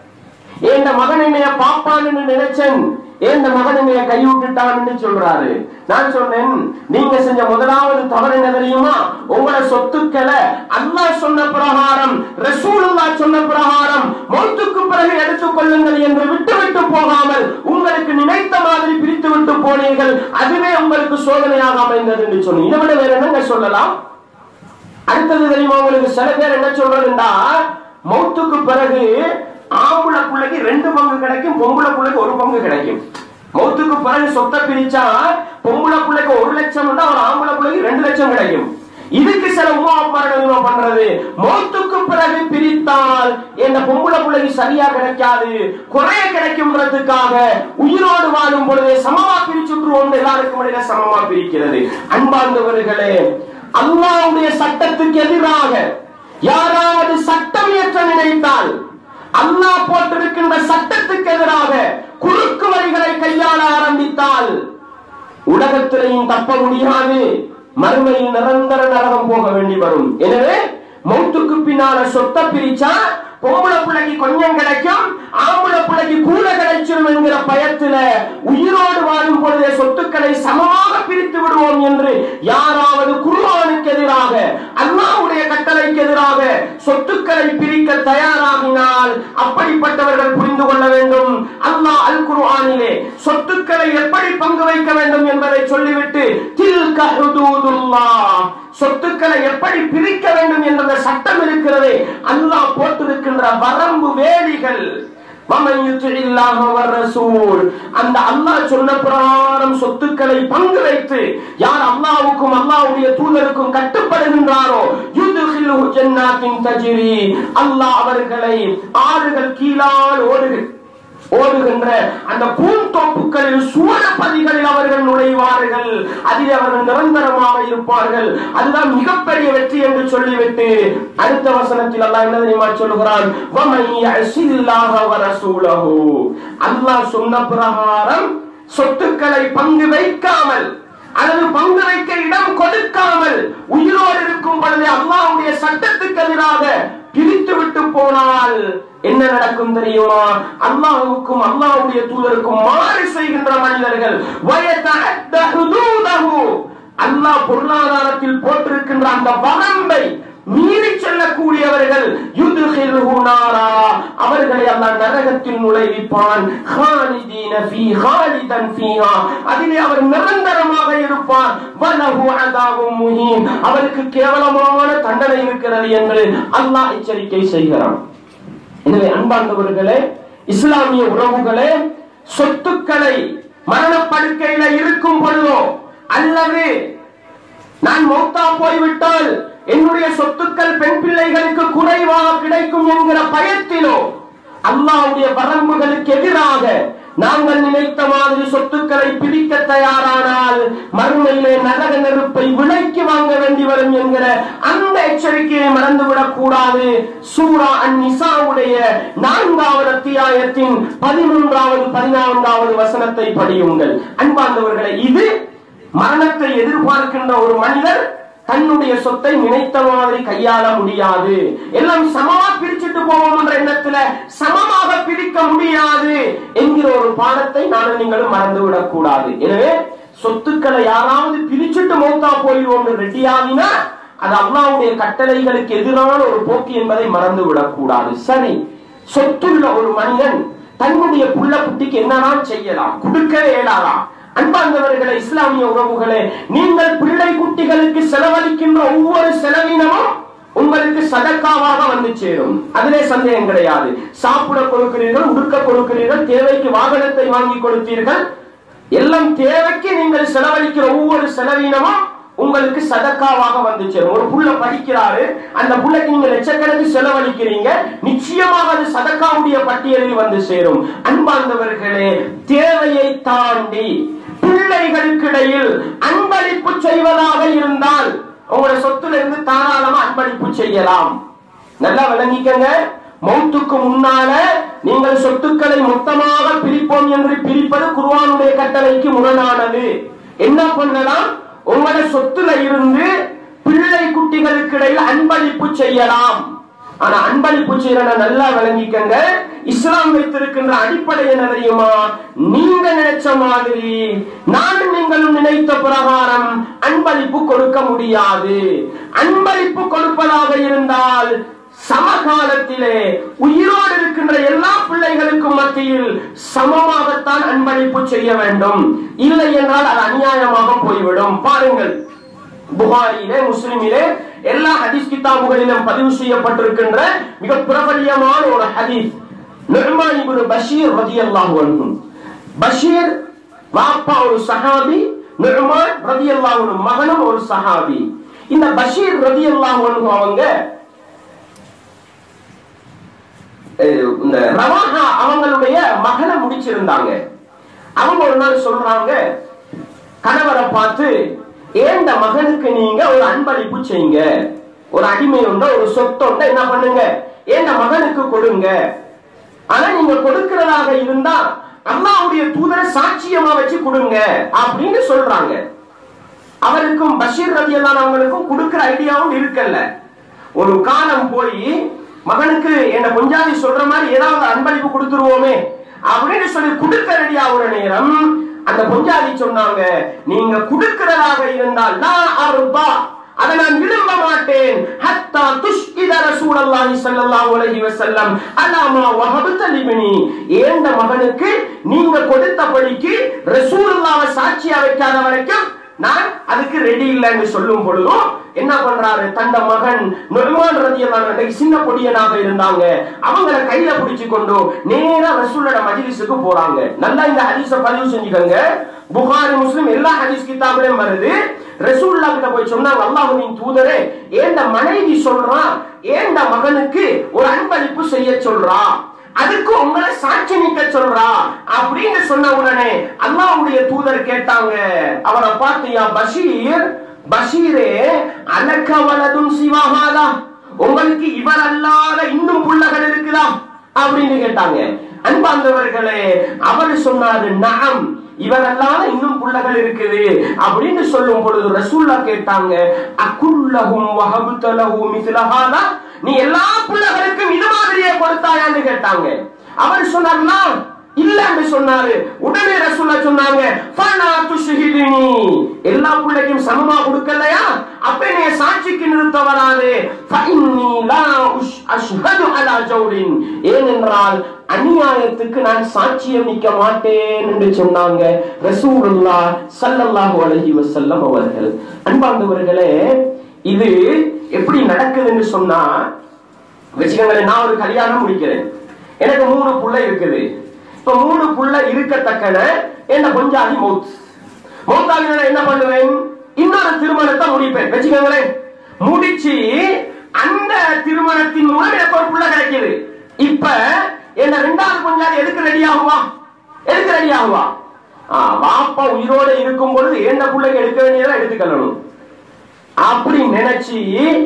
என் மகன் என்னைய பாப்பான்னு நினைச்சேன் என் மகன் என்னைய கைவிட்டுட்டான்னு சொல்றாரு நான் சொன்னேன் நீங்க செஞ்ச முதலாவது தவறு என்ன தெரியுமா உங்களோட சொத்துக்களை அல்லாஹ் சொன்ன பிரகாரம் ரசூலுல்லா சொன்ன பிரகாரம் மௌத்துக்கு பிறகு எடுத்துக் கொள்ளுங்கள் என்று விட்டு விட்டு போகாமல் உங்களுக்கு நினைத்த மாதிரி பிரித்து விட்டு போனீர்கள் அதுவே உங்களுக்கு சோதனையாக அமைந்தது என்று சொன்னீங்க இதை விட வேற என்னங்க சொல்லலாம் அடுத்தது தெரியுமா உங்களுக்கு சில பேர் என்ன சொல்றதுண்டா மௌத்துக்கு பிறகு ஆம்புல பிள்ளைக்கு ரெண்டு பங்கு கிடைக்கும் பொம்புளை பிள்ளைக்கு ஒரு பங்கு கிடைக்கும் மௌத்துக்கு பிறகு சொத்தை பிரிச்சா பொம்புளை பிள்ளைக்கு ஒரு லட்சம் இருந்தா ஒரு ஆம்பளை பிள்ளைக்கு ரெண்டு லட்சம் கிடைக்கும் இதுக்கு சில உமா அப்பார்கள் என்ன பண்றது மௌத்துக்கு பிறகு பிரித்தால் இந்த பொம்புளை பிள்ளைக்கு சரியா கிடைக்காது குறைய கிடைக்கும்ன்றதுக்காக உயிரோடு வாழும் பொழுது சமமா பிரிச்சுட்டுருவோம் எல்லாருக்கும் இடையில சமமா பிரிக்கிறது அன்பார்ந்தவர்களே அல்லாவுடைய சட்டத்துக்கு எதிராக யாராவது சட்டம் இயற்ற நினைத்தால் அல்லாஹ் போட்டிருக்கின்ற சட்டத்துக்கு எதிராக குறுக்கு வழிகளை கையாள ஆரம்பித்தால் உலகத்திலையும் தப்ப முடியாது மறுமையில் நிரந்தர நரகம் போக வேண்டி வரும் எனவே மௌத்துக்கு பின்னால சொத்தை பிரிச்சா பொம்பளை பிள்ளைக்கு கொஞ்சம் கிடைக்கும் ஆம்பளை பிள்ளைக்கு கூட கிடைச்சிடும் என்கிற பயத்துல உயிரோடு வாழும் பொழுதே சொத்துக்களை சமமாக பிரித்து விடுவோம் என்று யாராவது குருவானுக்கு எதிராக அல்லாவுடைய கட்டளைக்கு எதிராக சொத்துக்களை பிரிக்க தயாராகினால் அப்படிப்பட்டவர்கள் புரிந்து கொள்ள வேண்டும் அல்லாஹ் அல் குர்ஆனிலே சொத்துக்களை எப்படி பங்கு வைக்க வேண்டும் என்பதை சொல்லிவிட்டு தில்க ஹுதூதுல்லாஹ் சொத்துக்களை எப்படி பிரிக்க வேண்டும் என்ற சட்டம் இருக்கிறது அல்லாஹ் போட்டிருக்கின்ற வரம்பு வேலிகள் وَمَن يُطِعِ اللَّهَ وَالرَّسُولَ அந்த அல்லாஹ் சொன்ன பிரகாரம் சொத்துக்களை பங்கு வைத்து யார் அல்லாஹ்வுக்கும் அல்லாஹ்வுடைய தூதருக்கும் கட்டுப்படுகின்றாரோ யுத்ஹிலுஹு ஜன்னாத்தின் தஜ்ரி அல்லாஹ் அவர்களை ஆறுகள் கீழால் ஓடுகிற ஓடுகின்ற அந்த பூந்தோப்புகளில் சுவனப்பதிகளில் அவர்கள் நுழைவார்கள் அதில் அவர்கள் நிரந்தரமாக இருப்பார்கள் அதுதான் மிகப்பெரிய வெற்றி என்று சொல்லிவிட்டு அடுத்த வசனத்தில் அல்லாஹ் என்ன தெரியுமா சொல்லுகிறான் வமன் யஸில்லாஹ வரசூலஹு அல்லாஹ் சொன்ன பிரகாரம் சொத்துக்களை பங்கு வைக்காமல் அல்லது பங்கு வைக்க இடம் கொடுக்காமல் உயிரோடு இருக்கும் பொழுது அல்லாஹ்வுடைய சட்டத்துக்கு எதிராக பிரித்து விட்டு போனால் என்ன நடக்கும் தெரியுமா அல்லாஹ்வுக்கும் அல்லாஹ்வுடைய தூதருக்கும் மாறு செய்கின்ற மனிதர்கள் வயதஅத்த ஹுதூதஹு அல்லாஹ் பொருளாதாரத்தில் போட்டிருக்கின்ற அந்த வரம்பை மீறி செல்லக்கூடியவர்கள் யுதுஹிலுஹு நாரா அவர்களை அல்லாஹ் நரகத்தில் நுழைவிப்பான் ஹாலிதீன ஃபீ ஹாலிதன் ஃபீஹா அதிலே அவர் நிரந்தரமாக இருப்பார் வலஹு அதாபும் முஹீன் அவருக்கு கேவலமான தண்டனை இருக்கிறது என்று அல்லாஹ் எச்சரிக்கை செய்கிறான் எனவே அன்பார்ந்தவர்களே இஸ்லாமிய உறவுகளே சொத்துக்களை மரணப்படுக்கையில இருக்கும் பொழுதோ அல்லது நான் மௌத்தா போய்விட்டால் என்னுடைய சொத்துக்கள் பெண் பிள்ளைகளுக்கு குறைவாக கிடைக்கும் என்கிற பயத்திலோ அல்லாஹ்வுடைய வரம்புகளுக்கு எதிராக நாங்கள் நினைத்த மாதிரி சொத்துக்களை பிரிக்க தயாரானால் மறுமையிலே நரக நெருப்பை விலைக்கு வாங்க வேண்டி வரும் என்கிற அந்த எச்சரிக்கையை மறந்துவிடக் கூடாது சூரா அன் நிசாவுடைய நான்காவது அத்தியாயத்தின் பதிமூன்றாவது பதினான்காவது வசனத்தை படியுங்கள் அன்பார்ந்தவர்களே இது மரணத்தை எதிர்பார்க்கின்ற ஒரு மனிதர் தன்னுடைய சொத்தை நினைத்த மாதிரி கையாள முடியாது எல்லாம் சமமா பிரிச்சுட்டு போவோம் என்ற எண்ணத்துல சமமாக பிரிக்க முடியாது என்கிற ஒரு பாடத்தை நானும் நீங்களும் மறந்துவிடக் கூடாது எனவே சொத்துக்களை யாராவது பிரிச்சுட்டு மௌத்தா போயிடுவோம் ரெடியாகினா அது அல்லாவுடைய கட்டளைகளுக்கு எதிரான ஒரு போக்கு என்பதை மறந்து விடக்கூடாது சரி சொத்துள்ள ஒரு மனிதன் தன்னுடைய புள்ள குட்டிக்கு என்னதான் செய்யலாம் கொடுக்கவே இயலாதா அன்பார்ந்தவர்களே இஸ்லாமிய உறவுகளே நீங்கள் பிள்ளை குட்டிகளுக்கு செலவழிக்கின்ற ஒவ்வொரு செலவினமும் உங்களுக்கு சதக்காவாக வந்து சேரும் அதிலே சந்தேகம் கிடையாது சாப்பிட கொடுக்கிறீர்கள் உடுக்க கொடுக்கிறீர்கள் தேவைக்கு வாகனத்தை வாங்கி கொடுத்தீர்கள் எல்லாம் தேவைக்கு நீங்கள் செலவழிக்கிற ஒவ்வொரு செலவினமும் உங்களுக்கு சதக்காவாக வந்து சேரும் ஒரு புள்ள படிக்கிறாரு அந்த புள்ளைக்கு நீங்க லட்சக்கணக்கு செலவழிக்கிறீங்க நிச்சயமாக அது சதக்காவுடைய பட்டியலில் வந்து சேரும் அன்பார்ந்தவர்களே தேவையை தாண்டி பிள்ளைகளுக்கு இடையில் அன்பளிப்பு செய்வதாக இருந்தால் உங்களுடைய சொத்துல இருந்து தாராளமா அன்பளிப்பு செய்யலாம் நல்லா விளங்கிக்கங்க மௌத்துக்கு முன்னால நீங்கள் சொத்துக்களை மொத்தமாக பிரிப்போம் என்று பிரிப்பது குர்ஆனுடைய கட்டளைக்கு முரணானது என்ன பண்ணலாம் உங்களோட சொத்துல இருந்து பிள்ளை குட்டிகளுக்கு இடையில் அன்பளிப்பு செய்யலாம் ஆனா அன்பளிப்பு செய்யறத நல்லா விளங்கிக்கங்க இஸ்லாம் வைத்திருக்கின்ற அடிப்படை என்ன தெரியுமா நீங்க நினைச்ச மாதிரி நானும் நீங்களும் நினைத்த பிரகாரம் அன்பளிப்பு கொடுக்க முடியாது அன்பளிப்பு கொடுப்பதாக இருந்தால் சமகாலத்திலே உயிரோடு இருக்கின்ற எல்லா பிள்ளைகளுக்கும் மத்தியில் சமமாகத்தான் அன்பளிப்பு செய்ய வேண்டும் இல்லை என்றால் அது அநியாயமாக போய்விடும் பாருங்கள் புகாரியிலே முஸ்லிமிலே எல்லா ஹதீஸ் கிதாபுகளிலும் பதிவு செய்யப்பட்டிருக்கின்ற மிக பிரபலியமான ஒரு ஹதீஸ் நுஅமான் இப்னு பஷீர் ரலியல்லாஹு அன்ஹு பஷீர் வாப்பா ஒரு சஹாபி நுஅமான் ரலியல்லாஹு அன்ஹு மகனும் ஒரு சஹாபி இந்த பஷீர் ரலியல்லாஹு அன்ஹு அவங்க அஹ், இந்த ரவாஹா அவங்களுடைய மகனை முடிச்சிருந்தாங்க அவங்க ஒரு நாள் சொல்றாங்க கணவரை பார்த்து ஏந்த மகனுக்கு நீங்க ஒரு அன்பளிப்பு செய்யுங்க ஒரு அடிமை உண்ட ஒரு சொத்தொண்ட என்ன பண்ணுங்க ஏந்த மகனுக்கு கொடுங்க ஆனா நீங்க கொடுக்கிறதாக இருந்தா அல்லாவுடைய தூதரை சாட்சியமா வச்சு கொடுங்க அப்படின்னு சொல்றாங்க அவருக்கும் பஷீர் ரதி அவங்களுக்கும் கொடுக்கிற ஐடியாவும் இருக்கல்ல ஒரு காலம் போய் மகனுக்கு என்ன கொஞ்சாதி சொல்ற மாதிரி ஏதாவது அன்பளிப்பு கொடுத்துருவோமே அப்படின்னு சொல்லி கொடுக்க ரெடி ஆகுற நேரம் அந்த பொஞ்சாதி சொன்னாங்க நீங்க கொடுக்கிறதாக இருந்தால் நான் அருபா அதை நான் விரும்ப மாட்டேன் ஹத்தா துஷ்கித ரசூலல்லாஹி ஸல்லல்லாஹு அலைஹி வஸல்லம் அலாமா வஹபத லிப்னி ஏந்த மகனுக்கு நீங்க கொடுத்தபடிக்கு ரசூலுல்லாஹ்வை சாட்சியா வைக்காத வரைக்கும் நான் அதுக்கு ரெடி இல்லைன்னு சொல்லும் பொழுதும் என்ன பண்றாரு தந்த மகன் நொய்மான் ரதியல்லாஹு சின்ன பொடியனாக இருந்தாங்க அவங்கள கையில பிடிச்சு கொண்டு நேரா ரசூலோட மஜ்லிஸுக்கு போறாங்க நல்லா இந்த ஹதீஸ பதிவு செஞ்சுக்கோங்க புகாரி முஸ்லிம் எல்லா ஹதீஸ் கிதாபிலும் வருது ரசூல்லா கிட்ட போய் சொன்னாங்க அல்லாஹ்வின் தூதரே ஏண்ட மனைவி சொல்றான் ஏண்ட மகனுக்கு ஒரு அன்பளிப்பு செய்ய சொல்றா அதுக்கு உங்களை சாட்சி நிக்க சொல்றா அப்படின்னு சொன்ன உடனே அல்லாஹ்வுடைய தூதர் கேட்டாங்க அவரை பார்த்தியா பஷீர் பஷீரே அலக்க வலதும் சிவகாதா உங்களுக்கு இவர் அல்லாத இன்னும் புள்ளகள் இருக்குதா அப்படின்னு கேட்டாங்க அன்பார்ந்தவர்களே அவர் சொன்னாரு நகம் இவரெல்லாம் இன்னும் புள்ளகள் இருக்குது அப்படின்னு சொல்லும் பொழுது ரசூல்லா கேட்டாங்க அக்குல்லஹும் வஹபுத்தலஹு மிஸ்லஹாதா நீ எல்லா புள்ளகளுக்கும் இது மாதிரியே கொடுத்தாயான்னு கேட்டாங்க அவர் சொன்னார்னா இல்லன்னு சொன்னாரு உடனே ரசூல்லா சொன்னாங்க ஃபலா துஷ்ஹிதுனி எல்லா பிள்ளைக்கும் சமமா கொடுக்கலையா அப்ப நீ சாட்சிக்கு நிறுத்த வராது ஃபஇன்னி லா உஷ் அஷ்ஹது அலா ஜௌரின் ஏனென்றால் அநியாயத்துக்கு நான் சாட்சியம் நிக்க மாட்டேன் என்று சொன்னாங்க ரசூலுல்லா ஸல்லல்லாஹு அலைஹி வஸல்லம் அவர்கள் அன்பார்ந்தவர்களே இது எப்படி நடக்குதுன்னு சொன்னா வச்சுக்கோங்களேன் நான் ஒரு கல்யாணம் முடிக்கிறேன் எனக்கு மூணு புள்ள இருக்குது இப்ப மூணு புள்ள இருக்கத்தக்கன என்ன கொஞ்சாதி மௌத் மௌத்தாகி நான் என்ன பண்ணுவேன் இன்னொரு திருமணத்தை முடிப்பேன் வச்சுக்கோங்களேன் முடிச்சு அந்த திருமணத்தின் மூலம் எனக்கு ஒரு புள்ள கிடைக்குது இப்ப என்ன ரெண்டாவது கொஞ்சாதி எதுக்கு ரெடி ஆகுவா எதுக்கு ரெடி ஆகுவா ஆ, வாப்பா உயிரோட இருக்கும் பொழுது என்ன பிள்ளைக்கு எடுக்க வேண்டியதை எடுத்துக்கணும் அப்படி நினைச்சு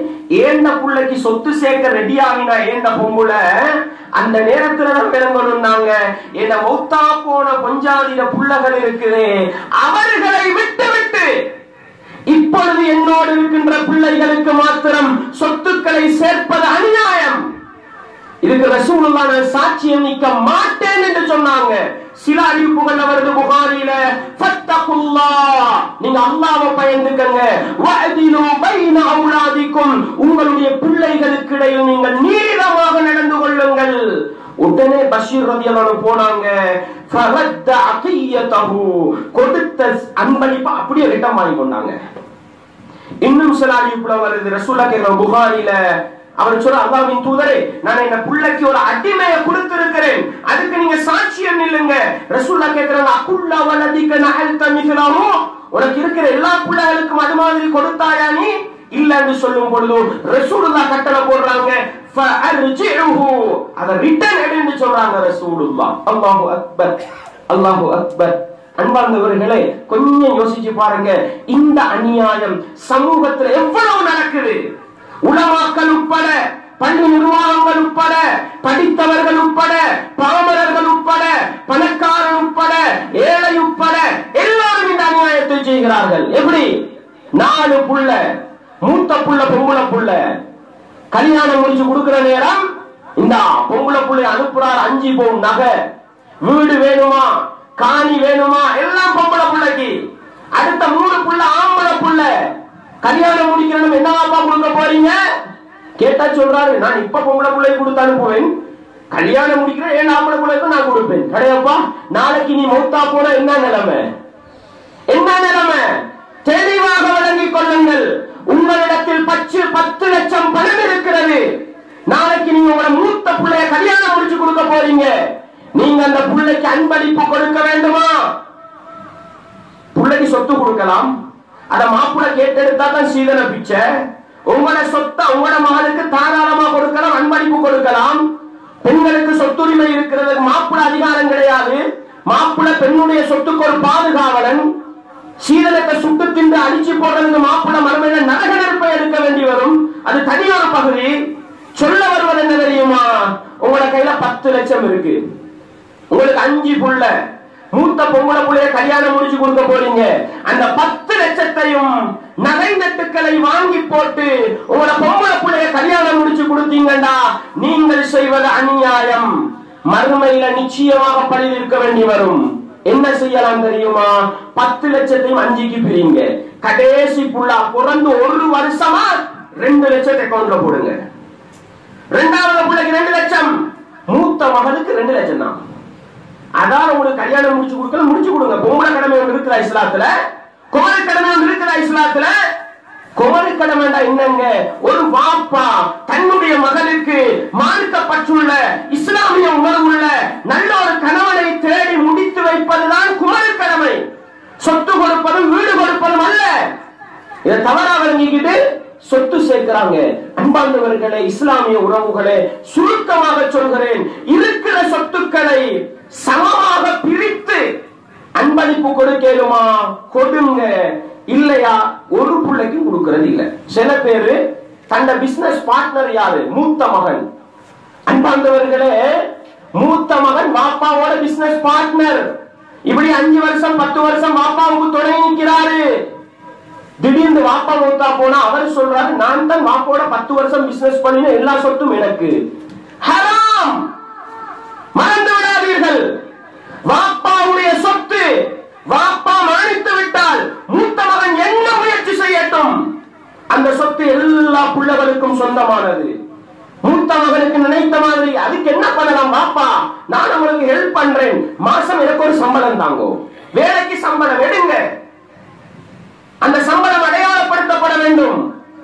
ஏண்ட புள்ளைக்கு சொத்து சேர்க்க ரெடி ஆகினா ஏண்ட பொம்புல அந்த நேரத்துல தான் விளங்கணும்னாங்க என்ன மௌத்தா போன பஞ்சாதிர புள்ளகள் இருக்குது அவர்களை விட்டு விட்டு இப்பொழுது என்னோடு இருக்கின்ற பிள்ளைகளுக்கு மாத்திரம் சொத்துக்களை சேர்ப்பது அநியாயம் இதுக்கு ரசூலுல்லா நான் சாட்சியம் நிக்க மாட்டேன் என்று சொன்னாங்க சில அறிவிப்புகள் வருது புகாரில ஃபத்தகுல்லா நீங்க அல்லாஹ்வை பயந்துக்கங்க வஅதிலு பைன அவுலாதிக்கும் உங்களுடைய பிள்ளைகளுக்கு இடையில் நீங்கள் நீளமாக நடந்து கொள்ளுங்கள் உடனே பஷீர் ரதியல்லாஹு போனாங்க ஃபரத்த அகியதஹு கொடுத்த அன்பளிப்பை அப்படியே ரிட்டன் வாங்கி கொண்டாங்க இன்னும் சில அறிவிப்புல வருது ரசூலா கேட்கிற புகாரில அவர் சொல்ற அல்லாவின் தூதரே நான் என்ன புள்ளைக்கு ஒரு அடிமையை கொடுத்திருக்கிறேன் அதுக்கு நீங்க சாட்சியம் நில்லுங்க ரசூல்லா கேக்குறாங்க அக்குள்ள வலதிக்க நகல் தமிழாமோ உனக்கு இருக்கிற எல்லா பிள்ளைகளுக்கும் அது மாதிரி கொடுத்தாயா நீ இல்லன்னு சொல்லும் பொழுது ரசூலுல்லா கட்டளை போடுறாங்க ஃபஅர்ஜிஹு அத ரிட்டர்ன் எடுன்னு சொல்றாங்க ரசூலுல்லா அல்லாஹு அக்பர் அல்லாஹு அக்பர் அன்பார்ந்தவர்களே கொஞ்சம் யோசிச்சு பாருங்க இந்த அநியாயம் சமூகத்துல எவ்வளவு நடக்குது உலமாக்கள் உட்பட பள்ளி நிர்வாகங்கள் உட்பட படித்தவர்கள் உட்பட பாமரர்கள் உட்பட பணக்காரன் உட்பட ஏழை உட்பட எல்லாரும் இந்த அநியாயத்தை செய்கிறார்கள் எப்படி நாலு புள்ள மூத்த புள்ள பொம்பளை புள்ள கல்யாணம் முடிச்சு கொடுக்கிற நேரம் இந்த பொம்பளை புள்ளை அனுப்புறார் அஞ்சு பவுன் நகை வீடு வேணுமா காணி வேணுமா எல்லாம் பொம்பளை புள்ளைக்கு அடுத்த மூணு புள்ள ஆம்பளை புள்ள கல்யாணம் முடிக்கணும் என்னவாப்பா கொடுக்க போறீங்க கேட்டா சொல்றாரு நான் இப்ப பொம்பளை புள்ளை கொடுத்து அனுப்புவேன் கல்யாணம் முடிக்கிற ஏழு ஆம்பளை புள்ளைக்கு நான் கொடுப்பேன் கிடையாப்பா நாளைக்கு நீ மௌத்தா போன என்ன நிலைமை என்ன நிலைமை தெளிவாக விளங்கிக் கொள்ளுங்கள் உங்களிடத்தில் பச்சு பத்து லட்சம் பணம் இருக்கிறது நாளைக்கு நீங்க உங்களோட மூத்த பிள்ளைய கல்யாணம் முடிச்சு கொடுக்க போறீங்க நீங்க அந்த பிள்ளைக்கு அன்பளிப்பு கொடுக்க வேண்டுமா பிள்ளைக்கு சொத்து கொடுக்கலாம் அத மாப்பிள்ள கேட்டெடுத்தா தான் சீதன பிச்சை உங்களோட சொத்தை உங்களோட மகனுக்கு தாராளமா கொடுக்கலாம் அன்பளிப்பு கொடுக்கலாம் பெண்களுக்கு சொத்துரிமை இருக்கிறது மாப்பிள்ள அதிகாரம் கிடையாது மாப்பிள்ள பெண்ணுடைய சொத்துக்கு ஒரு பாதுகாவலன் சீதனத்தை சுட்டு தின்று அடிச்சு போடுறதுக்கு மாப்பிள்ள மறுமையில நரக நெருப்பை எடுக்க வேண்டி வரும் அது தனியான பகுதி சொல்ல வருவது என்ன தெரியுமா உங்களோட கையில பத்து லட்சம் இருக்கு உங்களுக்கு அஞ்சு புள்ள மூத்த பொம்பளை புள்ளைய கல்யாணம் முடிச்சு கொடுக்க போறீங்க அந்த பத்து லட்சத்தையும் நகை நட்டுக்களை வாங்கி போட்டு உங்களோட பொம்பளை பிள்ளைய கல்யாணம் முடிச்சு கொடுத்தீங்கடா நீங்கள் செய்வது அநியாயம் மறுமையில நிச்சயமாக பழி இருக்க வேண்டி வரும் என்ன செய்யலாம் தெரியுமா பத்து லட்சத்தையும் அஞ்சுக்கு பிரிங்க கடைசி புள்ளா பிறந்து ஒரு வருஷமா ரெண்டு லட்சத்தை அக்கௌண்ட்ல போடுங்க ரெண்டாவது பிள்ளைக்கு ரெண்டு லட்சம் மூத்த மகனுக்கு ரெண்டு லட்சம் தான் அதான் உங்களுக்கு கல்யாணம் முடிச்சு கொடுக்கல முடிச்சு கொடுங்க பொம்பளை கடமை ஒன்று இருக்கிற இஸ்லாத்துல குமரி கடமை ஒன்று இருக்கிற இஸ்லாத்துல குமரி கடமைண்டா என்னங்க ஒரு வாப்பா தன்னுடைய மகனுக்கு மார்க்கப்பட்டுள்ள இஸ்லாமிய உணர்வுள்ள நல்ல ஒரு கணவனை தேடி முடித்து வைப்பதுதான் குமரி கடமை சொத்து கொடுப்பதும் வீடு கொடுப்பதும் அல்ல இதை தவறா விளங்கிக்கிட்டு சொத்து சேர்க்கிறாங்க அன்பார்ந்தவர்களே இஸ்லாமிய உறவுகளே சுருக்கமாக சொல்கிறேன் இருக்கிற சொத்துக்களை சமமாக பிரித்து அன்பளிப்பு கொடுக்கலுமா கொடுங்க இல்லையா ஒரு பிள்ளைக்கும் கொடுக்கிறது இல்ல சில பேரு தன்னை பிசினஸ் பார்ட்னர் யாரு மூத்த மகன் அன்பார்ந்தவர்களே மூத்த மகன் வாப்பாவோட பிசினஸ் பார்ட்னர் இப்படி அஞ்சு வருஷம் பத்து வருஷம் வாப்பாவுக்கு துணை நிற்கிறாரு திடீர்னு வாப்பா மூத்தா போனா அவர் சொல்றாரு நான் தான் வாப்போட பத்து வருஷம் பிசினஸ் பண்ணின எல்லா சொத்தும் எனக்கு ஹராம் மறந்து விடாதீர்கள் வாப்பாவுடைய சொத்து வாப்பா மரணித்து விட்டால் மூத்த மகன் என்ன முயற்சி செய்யட்டும் அந்த சொத்து எல்லா பிள்ளைகளுக்கும் சொந்தமானது மூத்த மகனுக்கு நினைத்த மாதிரி அதுக்கு என்ன பண்ணலாம் வாப்பா நான் உங்களுக்கு ஹெல்ப் பண்றேன் மாசம் எனக்கு ஒரு சம்பளம் தாங்கோ வேலைக்கு சம்பளம் எடுங்க அந்த சம்பளம் அடையாளப்படுத்தப்பட வேண்டும்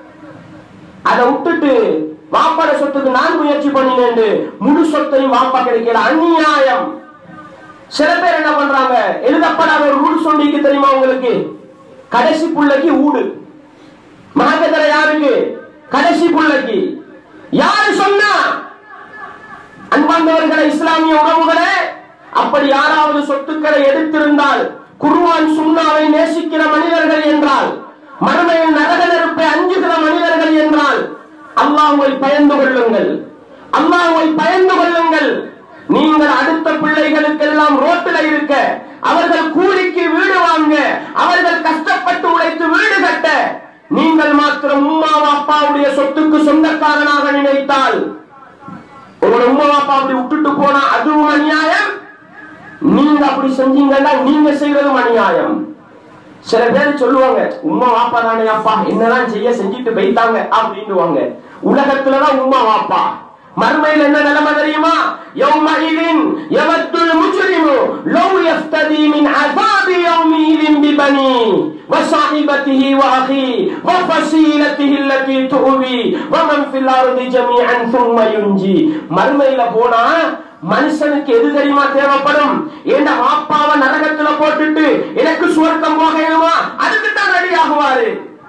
அதை விட்டுட்டு வாப்பாட சொத்துக்கு நான் முயற்சி பண்ணினேன் முழு சொத்தையும் வாப்பா கிடைக்கல அநியாயம் சில பேர் என்ன பண்றாங்க எழுதப்படாத ஒரு ரூல் சொல்லிக்கு தெரியுமா உங்களுக்கு கடைசி புள்ளைக்கு ஊடு மகக்கத்தர யாருக்கு கடைசி புள்ளைக்கு யாரு சொன்னா அன்பார்ந்தவர்களே இஸ்லாமிய உறவுகளே அப்படி யாராவது சொத்துக்களை எடுத்திருந்தால் குருவான் சுண்ணாவை நேசிக்கிற மனிதர்கள் என்றால் மறுமையில் நரக நெருப்பை அஞ்சுகிற மனிதர்கள் என்றால் அல்லாஹ்வை பயந்து கொள்ளுங்கள் அல்லாஹ்வை பயந்து கொள்ளுங்கள் நீங்கள் அடுத்த பிள்ளைகளுக்கெல்லாம் ரோட்டில் இருக்க அவர்கள் கூலிக்கு வீடு வாங்க அவர்கள் கஷ்டப்பட்டு உழைத்து வீடு கட்ட நீங்கள் மாத்திரம் உம்மா அப்பாவுடைய சொத்துக்கு சொந்தக்காரனாக நினைத்தால் உங்களோட உம்மா அப்பா அப்படி விட்டுட்டு போனா அதுவும் அநியாயம் நீங்க அப்படி செஞ்சீங்கன்னா நீங்க செய்யறதும் அநியாயம் சில பேர் சொல்லுவாங்க உம்மா வாப்பா தானே அப்பா என்னதான் செய்ய செஞ்சுட்டு போயிட்டாங்க அப்படின்னுவாங்க உலகத்துலதான் உம்மா வாப்பா மறுமையில் என்ன நிலைமை தெரியுமா யௌமஇதின் யவத்துல் முஜ்ரிமு லவ் யஃப்ததி மின் அஸாபி யௌமஇதின் பிபனி وصاحبته واخيه وفصيلته التي تؤوي ومن في الارض جميعا ثم ينجي மறுமையில போனா மனுஷனுக்கு எது தெரியுமா தேவைப்படும் என்ன வாப்பாவை நரகத்துல போட்டுட்டு எனக்கு சுவர்க்கம் போகணுமா அதுக்கு தான் ரெடி ஆகுவாரு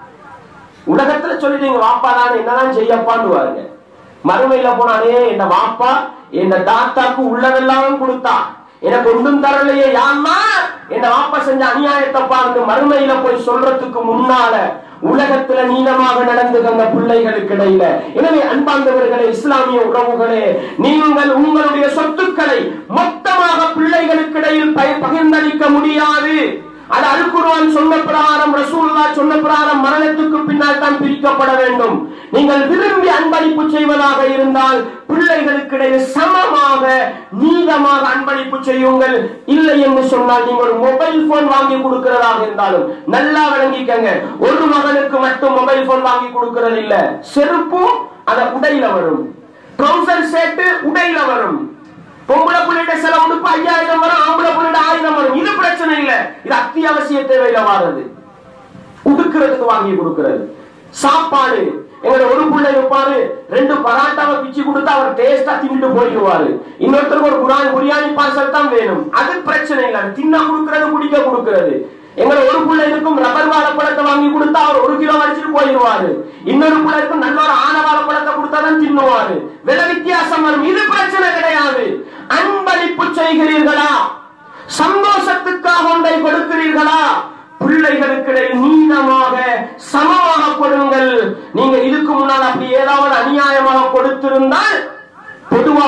உலகத்துல சொல்லிட்டீங்க வாப்பா நான் என்னதான் செய்யப்பாண்டுவாருங்க மறுமையில போனானே என்ன வாப்பா என்ன தாத்தாக்கு உள்ளதெல்லாம் கொடுத்தா எனக்கு ஒன்றும் தரலையே யாருமா என்ன வாப்பா செஞ்ச அநியாயத்தை பார்த்து மறுமையில போய் சொல்றதுக்கு முன்னால உலகத்துல நீளமாக நடந்துகந்த பிள்ளைகளுக்கு இடையில எனவே அன்பார்ந்தவர்களே இஸ்லாமிய உறவுகளே நீங்கள் உங்களுடைய சொத்துக்களை மொத்தமாக பிள்ளைகளுக்கு இடையில் பய- பகிர்ந்தளிக்க முடியாது அது அல்குர்ஆன் சொன்ன பிரகாரம் ரசூலுல்லாஹ் சொன்ன பிரகாரம் மரணத்துக்கு பின்னால் தான் பிரிக்கப்பட வேண்டும் நீங்கள் விரும்பி அன்பளிப்பு செய்வதாக இருந்தால் பிள்ளைகளுக்கு இடையே சமமாக நீளமாக அன்பளிப்பு செய்யுங்கள் இல்லை என்று சொன்னால் நீங்கள் ஒரு மொபைல் போன் வாங்கி கொடுக்கிறதாக இருந்தாலும் நல்லா விளங்கிக்கங்க ஒரு மகனுக்கு மட்டும் மொபைல் போன் வாங்கி கொடுக்கிறது இல்ல செருப்பும் அத உடையில வரும் ட்ரௌசர் சேட்டு உடையில வரும் பொம்பளை புள்ளிட்ட சில உடுப்பு ஐயாயிரம் வரும் ஆம்பளை புள்ளிட்ட ஆயிரம் வரும் இது பிரச்சனை இல்ல இது அத்தியாவசிய தேவையில வாரது உடுக்கிறதுக்கு வாங்கி கொடுக்கிறது சாப்பாடு எங்களோட ஒரு புள்ளை இருப்பாரு ரெண்டு பராட்டாவை பிச்சு கொடுத்து அவர் டேஸ்டா தின்னுட்டு போயிடுவாரு இன்னொருத்தருக்கு ஒரு குரான் பிரியாணி பார்சல் தான் வேணும் அது பிரச்சனை இல்ல அது தின்னா கொடுக்கிறது குடிக்க கொடுக்கிறது எங்களை ஒரு புள்ள இருக்கும் ரப்பர் வாழைப்பழத்தை வாங்கி கொடுத்தா அவர் ஒரு கிலோ வச்சுட்டு போயிடுவாரு இன்னொரு புள்ள இருக்கும் நல்ல ஒரு ஆன வாழைப்பழத்தை கொடுத்தா தான் தின்னுவாரு விலை வித்தியாசம் வரும் இது பிரச்சனை கிடையாது அன்பளிப்பு செய்கிறீர்களா சந்தோஷத்துக்காக ஒன்றை கொடுக்கிறீர்களா பிள்ளைகளுக்கு இடையில் நீளமாக சமமாக கொடுங்கள் நீங்க இதுக்கு முன்னால் அப்படி ஏதாவது அநியாயமாக கொடுத்திருந்தால் பொதுவாக அன்பளி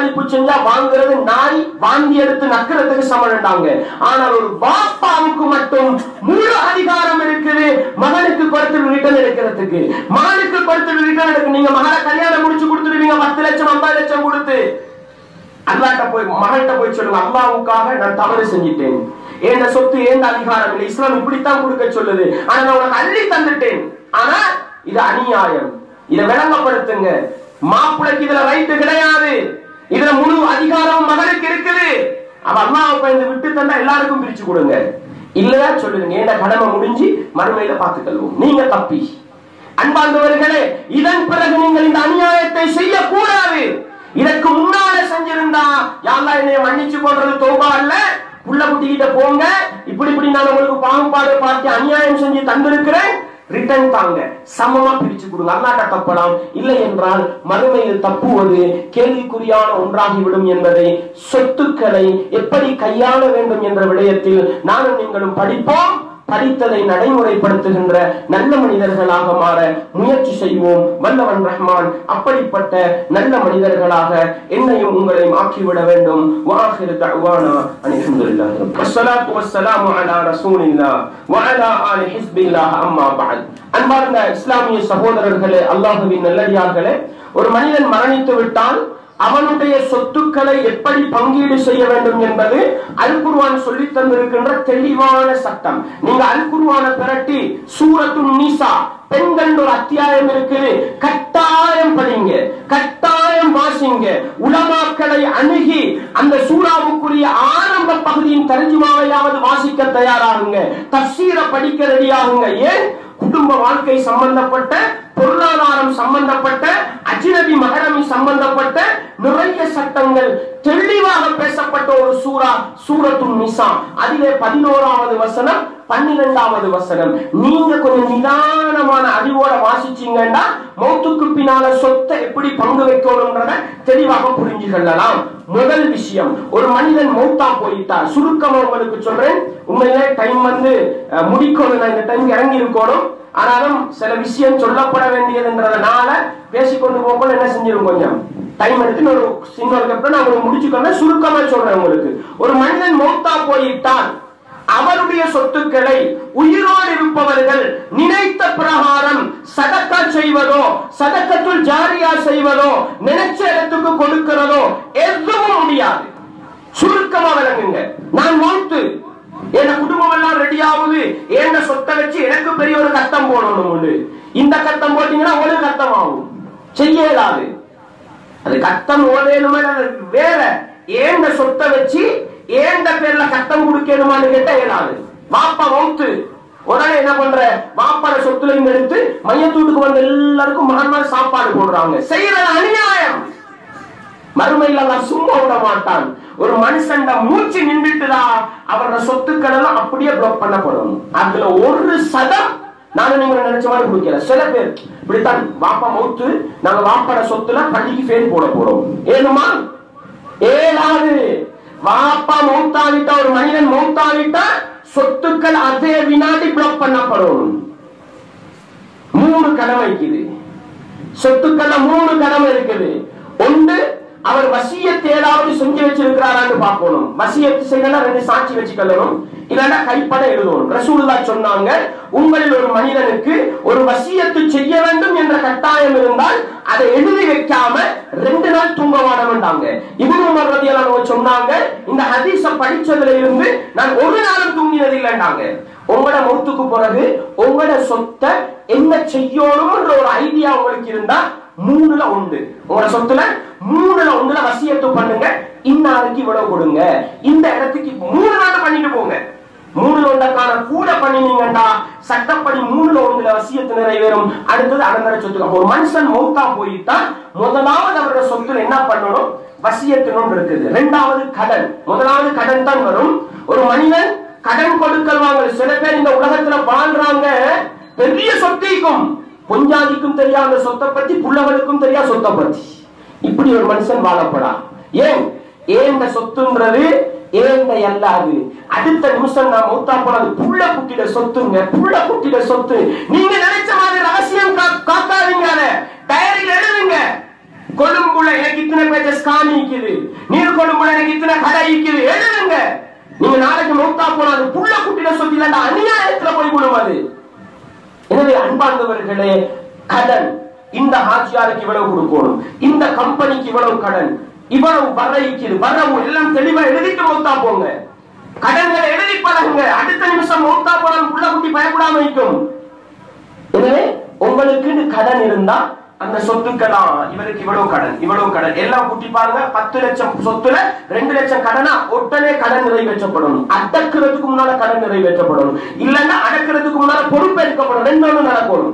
களிப்பு செஞ்சா வாங்குறது நாய் வாந்தி எடுத்து நக்கிறதுக்கு சமண்டாங்க ஆனால் ஒரு பாப்பாவுக்கு மட்டும் முழு அதிகாரம் இருக்குது மகனுக்கு கொடுத்து ரிட்டர்ன் எடுக்கிறதுக்கு மகனுக்கு கொடுத்து ரிட்டர்ன் எடுக்க நீங்க மகனை கல்யாணம் முடிச்சு கொடுத்துருவீங்க பத்து லட்சம் ஐம்பது லட்சம் கொடுத்து அல்லாட்ட போய் மகள்கிட்ட போய் சொல்லுங்க அல்லாவுக்காக நான் தவறு செஞ்சிட்டேன் ஏண்ட சொத்து ஏண்ட அதிகாரம் இல்லை இஸ்லாம் இப்படித்தான் கொடுக்க சொல்லுது ஆனா நான் உனக்கு அள்ளி தந்துட்டேன் ஆனா இது அநியாயம் இதை விளங்கப்படுத்துங்க மாப்பிளைக்கு இதுல ரைட்டு கிடையாது இதுல முழு அதிகாரம் மகனுக்கு இருக்குது அவ அம்மாவை பயந்து விட்டு தந்தா எல்லாருக்கும் பிரிச்சு கொடுங்க இல்லையா சொல்லுங்க ஏண்ட கடமை முடிஞ்சு மறுமையில பார்த்துக்கொள்வோம் நீங்க தப்பி அன்பார்ந்தவர்களே இதன் பிறகு நீங்கள் இந்த அநியாயத்தை செய்யக்கூடாது இதற்கு முன்னால செஞ்சிருந்தா யாரா என்னைய மன்னிச்சு போடுறது தோபா அல்ல புள்ள குட்டிக்கிட்ட போங்க இப்படி இப்படி நான் உங்களுக்கு பாகுபாடு பார்த்து அநியாயம் செஞ்சு தந்திருக்கிறேன் ரிட்டர்ன் தாங்க சமமா பிரிச்சு கொடுங்க அல்லாட்ட தப்பலாம் இல்லை என்றால் மறுமையில் தப்புவது கேள்விக்குறியான ஒன்றாகிவிடும் என்பதை சொத்துக்களை எப்படி கையாள வேண்டும் என்ற விடயத்தில் நானும் நீங்களும் படிப்போம் படித்ததை நடைமுறைப்படுத்துகின்ற நல்ல மனிதர்களாக மாற முயற்சி செய்வோம் வல்லவன் ரஹ்மான் அப்படிப்பட்ட நல்ல மனிதர்களாக என்னையும் உங்களையும் ஆக்கிவிட வேண்டும் வாஹிரு தஅவானா அல்ஹம்துலில்லாஹி ரப்பில் வஸ்ஸலாத்து வஸ்ஸலாமு அலா ரசூலில்லாஹ் வஅலா ஆலி ஹிஸ்பில்லாஹ் அம்மா பஅத் அன்பார்ந்த இஸ்லாமிய சகோதரர்களே அல்லாஹ்வின் நல்லடியார்களே ஒரு மனிதன் மரணித்து விட்டால் அவனுடைய சொத்துக்களை எப்படி பங்கீடு செய்ய வேண்டும் என்பது அல் குர்ஆன் சொல்லி தந்திருக்கின்ற தெளிவான சட்டம் நீங்க அல் குர்ஆனை பிரட்டி சூரத்துன் நிசா பெண்கள் ஒரு அத்தியாயம் இருக்குது கட்டாயம் படிங்க கட்டாயம் வாசிங்க உலமாக்களை அணுகி அந்த சூறாவுக்குரிய ஆரம்ப பகுதியின் தர்ஜுமாவையாவது வாசிக்க தயாராகுங்க தப்சீரை படிக்க ரெடியாகுங்க ஏன் குடும்ப வாழ்க்கை சம்பந்தப்பட்ட பொருளாதாரம் சம்பந்தப்பட்ட அஜினபி மகரமி சம்பந்தப்பட்ட நிறைய சட்டங்கள் தெளிவாக பேசப்பட்ட ஒரு சூரா சூரத்துன் நிசா அதிலே பதினோராவது வசனம் பன்னிரெண்டாவது வசனம் நீங்க கொஞ்சம் நிதானமான அறிவோட வாசிச்சீங்கன்னா மௌத்துக்கு பின்னால சொத்தை எப்படி பங்கு வைக்கணும்ன்றத தெளிவாக புரிஞ்சு கொள்ளலாம் முதல் விஷயம் ஒரு மனிதன் மௌத்தா போயிட்டார் சுருக்கமா உங்களுக்கு சொல்றேன் உண்மையிலே டைம் வந்து அஹ், முடிக்கணும் நான் இந்த டைம் இறங்கி இருக்கணும் ஆனாலும் சில விஷயம் சொல்லப்பட வேண்டியதுன்றதுனால பேசிக்கொண்டு போகல என்ன செஞ்சிரும் கொஞ்சம் டைம் எடுத்து ஒரு சிங்கிள் அப்புறம் நான் உங்களுக்கு முடிச்சுக்கொள்ள சுருக்கமா சொல்றேன் உங்களுக்கு ஒரு மனிதன் மௌத்தா போயிட்டான் அவருடைய சொத்துக்களை உயிரோடு இருப்பவர்கள் நினைத்த பிரகாரம் சதக்கா செய்வதோ சதக்கத்துள் ஜாரியா செய்வதோ நினைச்ச இடத்துக்கு கொடுக்கிறதோ எதுவும் முடியாது சுருக்கமா விளங்குங்க நான் மௌத்து என் குடும்பம் எல்லாம் ரெடி ஆகுது என்ன சொத்தை வச்சு எனக்கு பெரிய ஒரு கட்டம் போடணும் உண்டு இந்த கட்டம் போட்டீங்கன்னா ஒரு கட்டம் ஆகும் செய்ய இயலாது அது கட்டம் ஓதேனுமே வேற ஏண்ட சொத்தை வச்சு ஏண்ட பேர்ல கட்டம் கொடுக்கணுமான்னு கேட்டா இயலாது வாப்பா மௌத்து உடனே என்ன பண்ற வாப்பாட சொத்துல இருந்து எடுத்து மையத்தூட்டுக்கு வந்த எல்லாருக்கும் மகன்மார் சாப்பாடு போடுறாங்க செய்யறது அநியாயம் மறுமையில் அல்லாஹ் சும்மா விட மாட்டான் ஒரு மனுஷன் மூச்சு நின்றுட்டுதா அவரோட சொத்துக்கள் எல்லாம் அப்படியே பிளாக் பண்ணப்படும் அதுல ஒரு சதம் நானும் நீங்க நினைச்ச மாதிரி கொடுக்கல சில பேர் இப்படித்தான் வாப்பா மௌத்து நாங்க வாப்பாட சொத்துல பள்ளிக்கு ஃபேன் போட போறோம் ஏனுமா ஏழாவது வாப்பா மௌத்தாவிட்டா ஒரு மனிதன் மௌத்தாவிட்டா சொத்துக்கள் அதே வினாடி பிளாக் பண்ணப்படும் மூணு கடமை இருக்குது சொத்துக்கள்ல மூணு கடமை இருக்குது ஒன்று அவர் வசியத்தை ஏதாவது செஞ்சு வச்சிருக்கிறாரான்னு பார்க்கணும் வசியத்து செய்யலாம் ரெண்டு சாட்சி வச்சுக்கணும் இல்லைன்னா கைப்பட எழுதணும் ரசூலுல்லா சொன்னாங்க உங்களில் ஒரு மனிதனுக்கு ஒரு வசியத்து செய்ய வேண்டும் என்ற கட்டாயம் இருந்தால் அதை எழுதி வைக்காம ரெண்டு நாள் தூங்க வேண்டாங்க இவங்க மறுபடியும் சொன்னாங்க இந்த ஹதீஸ படிச்சதுல இருந்து நான் ஒரு நாளும் தூங்கினது இல்லைண்டாங்க உங்களோட மௌத்துக்கு பிறகு உங்களோட சொத்தை என்ன செய்யணும்ன்ற ஒரு ஐடியா உங்களுக்கு இருந்தா மூணுல உண்டு உங்களோட சொத்துல மூணுல ஒண்ணுல வசியத்து பண்ணுங்க இன்னாருக்கு இவ்வளவு கொடுங்க இந்த இடத்துக்கு மூணு நாள் பண்ணிட்டு போங்க மூணுல ஒன்றக்கான கூட பண்ணினீங்கடா சட்டப்படி மூணுல ஒண்ணுல வசியத்து நிறைவேறும் அடுத்தது அனந்தர சொத்து அப்ப ஒரு மனுஷன் மௌத்தா போயிட்டா முதலாவது அவரோட சொத்துல என்ன பண்ணணும் வசியத்தினும் இருக்குது ரெண்டாவது கடன் முதலாவது கடன் தான் வரும் ஒரு மனிதன் கடன் கொடுக்கல் வாங்கல் சில பேர் இந்த உலகத்துல வாழ்றாங்க பெரிய சொத்திக்கும் பொஞ்சாதிக்கும் தெரியாத சொத்தை பத்தி புள்ளவனுக்கும் தெரியாத சொத்தை பத்தி இப்படி ஒரு மனுஷன் வாழப்படா ஏன் ஏந்த சொத்துன்றது ஏந்த அல்லாது அடுத்த நிமிஷம் நான் மௌத்தா போனது புள்ள குட்டிட சொத்துங்க புள்ள குட்டிட சொத்து நீங்க நினைச்ச மாதிரி ரகசியம் கா- காக்காதீங்க அதை டைரியில் எழுதுங்க கொழும்புல எனக்கு இத்தனை பேஜஸ் காணிக்குது நீர்கொழும்புல எனக்கு இத்தனை கடை இருக்குது எழுதுங்க நீங்க நாளைக்கு மௌத்தா போனா அது புள்ள குட்டில சொல்லி இல்லடா அநியாயத்துல போய் விடும் அது எனவே அன்பார்ந்தவர்களே கடன் இந்த ஹாஜியாருக்கு இவ்வளவு கொடுக்கணும் இந்த கம்பெனிக்கு இவ்வளவு கடன் இவ்வளவு வரைக்குது வரவு எல்லாம் தெளிவா எழுதிட்டு மௌத்தா போங்க கடன்களை எழுதி பழகுங்க அடுத்த நிமிஷம் மௌத்தா போனால் புள்ள குட்டி பயப்படாம இருக்கும் எனவே உங்களுக்கு கடன் இருந்தா அந்த சொத்துக்கெல்லாம் இவருக்கு இவ்வளவு கடன் இவ்வளவு கடன் எல்லாம் கூட்டி பாருங்க பத்து லட்சம் சொத்துல ரெண்டு லட்சம் கடனா உடனே கடன் நிறைவேற்றப்படணும் அடக்கிறதுக்கு முன்னால கடன் நிறைவேற்றப்படணும் இல்லன்னா அடக்கிறதுக்கு முன்னால பொறுப்பேற்கப்படும் ரெண்டு ஒண்ணு நடக்கணும்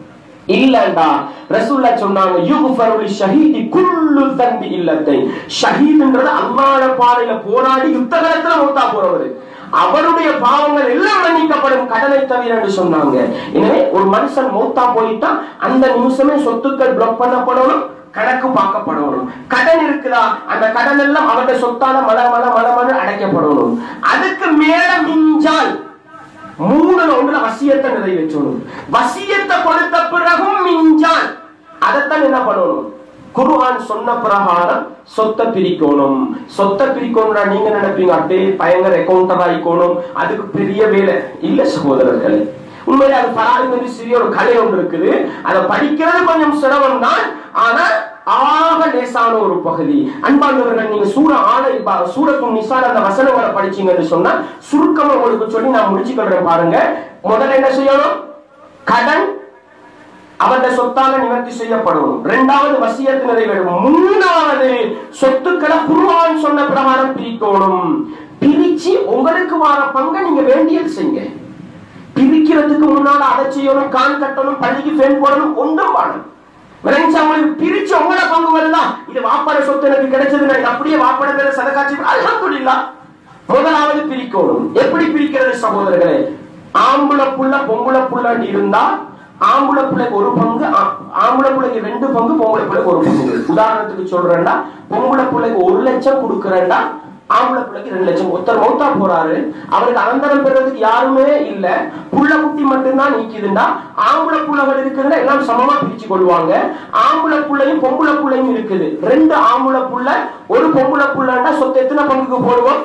இல்லண்டா ரசூல்லா சொன்னாங்க யுகுஃபருல் ஷஹீதி குல்லு தன்பி இல்லத்தை ஷஹீத்ன்றது அல்லாஹ்வுடைய பாதையில போராடி யுத்த காலத்துல மௌத்தா போறவரு அவருடைய பாவங்கள் எல்லாம் மன்னிக்கப்படும் கடனை தவிர என்று சொன்னாங்க எனவே ஒரு மனுஷன் மௌத்தா போயிட்டா அந்த நிமிஷமே சொத்துக்கள் பிளாக் பண்ணப்படணும் கணக்கு பார்க்கப்படணும் கடன் இருக்குதா அந்த கடன் எல்லாம் அவருடைய சொத்தால மல மல மல மல அடைக்கப்படணும் அதுக்கு மேல மிஞ்சால் மூணுல ஒன்றுல வசியத்தை நிறைவேற்றணும் வசியத்தை கொடுத்த பிறகும் மிஞ்சான் அதைத்தான் என்ன பண்ணணும் குருவான் சொன்ன பிரகாரம் சொத்தை பிரிக்கணும் சொத்தை பிரிக்கணும்னா நீங்க நினைப்பீங்க அப்படியே பயங்கர அக்கௌண்டர் ஆயிக்கணும் அதுக்கு பெரிய வேலை இல்ல சகோதரர்களே உண்மையில அது பராமரி சிறிய ஒரு கலை ஒன்று இருக்குது அதை படிக்கிறது கொஞ்சம் சிரமம் தான் ஆனா ஆக லேசான ஒரு பகுதி அன்பானவர்கள் நீங்க சூர ஆலை சூரத்து நிசான் அந்த வசனங்களை படிச்சீங்கன்னு சொன்னா சுருக்கமா உங்களுக்கு சொல்லி நான் முடிச்சுக்கிறேன் பாருங்க முதல்ல என்ன செய்யணும் கடன் அவருடைய சொத்தால நிவர்த்தி செய்யப்படும் இரண்டாவது வசியத்து நிறைவேறும் மூணாவது சொத்துக்களை குருவான் சொன்ன பிரகாரம் பிரிக்கணும் பிரிச்சு உங்களுக்கு வர பங்கை நீங்க வேண்டியது செய்யுங்க பிரிக்கிறதுக்கு முன்னால அதை செய்யணும் கான் கட்டணும் பள்ளிக்கு ஃபேன் போடணும் ஒன்றும் வாணும் விளைஞ்சா உங்களுக்கு பிரிச்சு உங்களோட பங்கு வருதா இது வாப்பாட சொத்து எனக்கு கிடைச்சது நான் இதை அப்படியே வாப்பாட பேர சதகாட்சி அல்ஹம்துலில்லா முதலாவது பிரிக்கணும் எப்படி பிரிக்கிறது சகோதரர்களே ஆம்புல புள்ள பொம்புல புள்ளன்னு இருந்தா ஆம்புல பிள்ளைக்கு ஒரு பங்கு ஆ- ஆம்புல பிள்ளைக்கு ரெண்டு பங்கு பொம்பளை பிள்ளைக்கு ஒரு பங்கு உதாரணத்துக்கு சொல்றேன்டா பொம்பளை பிள்ளைக்கு ஒரு லட்சம் கொடுக்குறேன்டா ஆம்பளை பிள்ளைக்கு ரெண்டு லட்சம் ஒருத்தர் மௌத்தா போறாரு அவருக்கு அனந்தரம் பெறதுக்கு யாருமே இல்ல புள்ள குட்டி மட்டும்தான் நீக்குதுண்டா ஆம்பளை புள்ளகள் இருக்குதுன்னா எல்லாம் சமமா பிரிச்சு கொள்வாங்க ஆம்பளை புள்ளையும் பொம்பளை புள்ளையும் இருக்குது ரெண்டு ஆம்பளை புள்ள ஒரு பொம்பளை புள்ளண்டா சொத்து எத்தனை பங்குக்கு போடுவோம்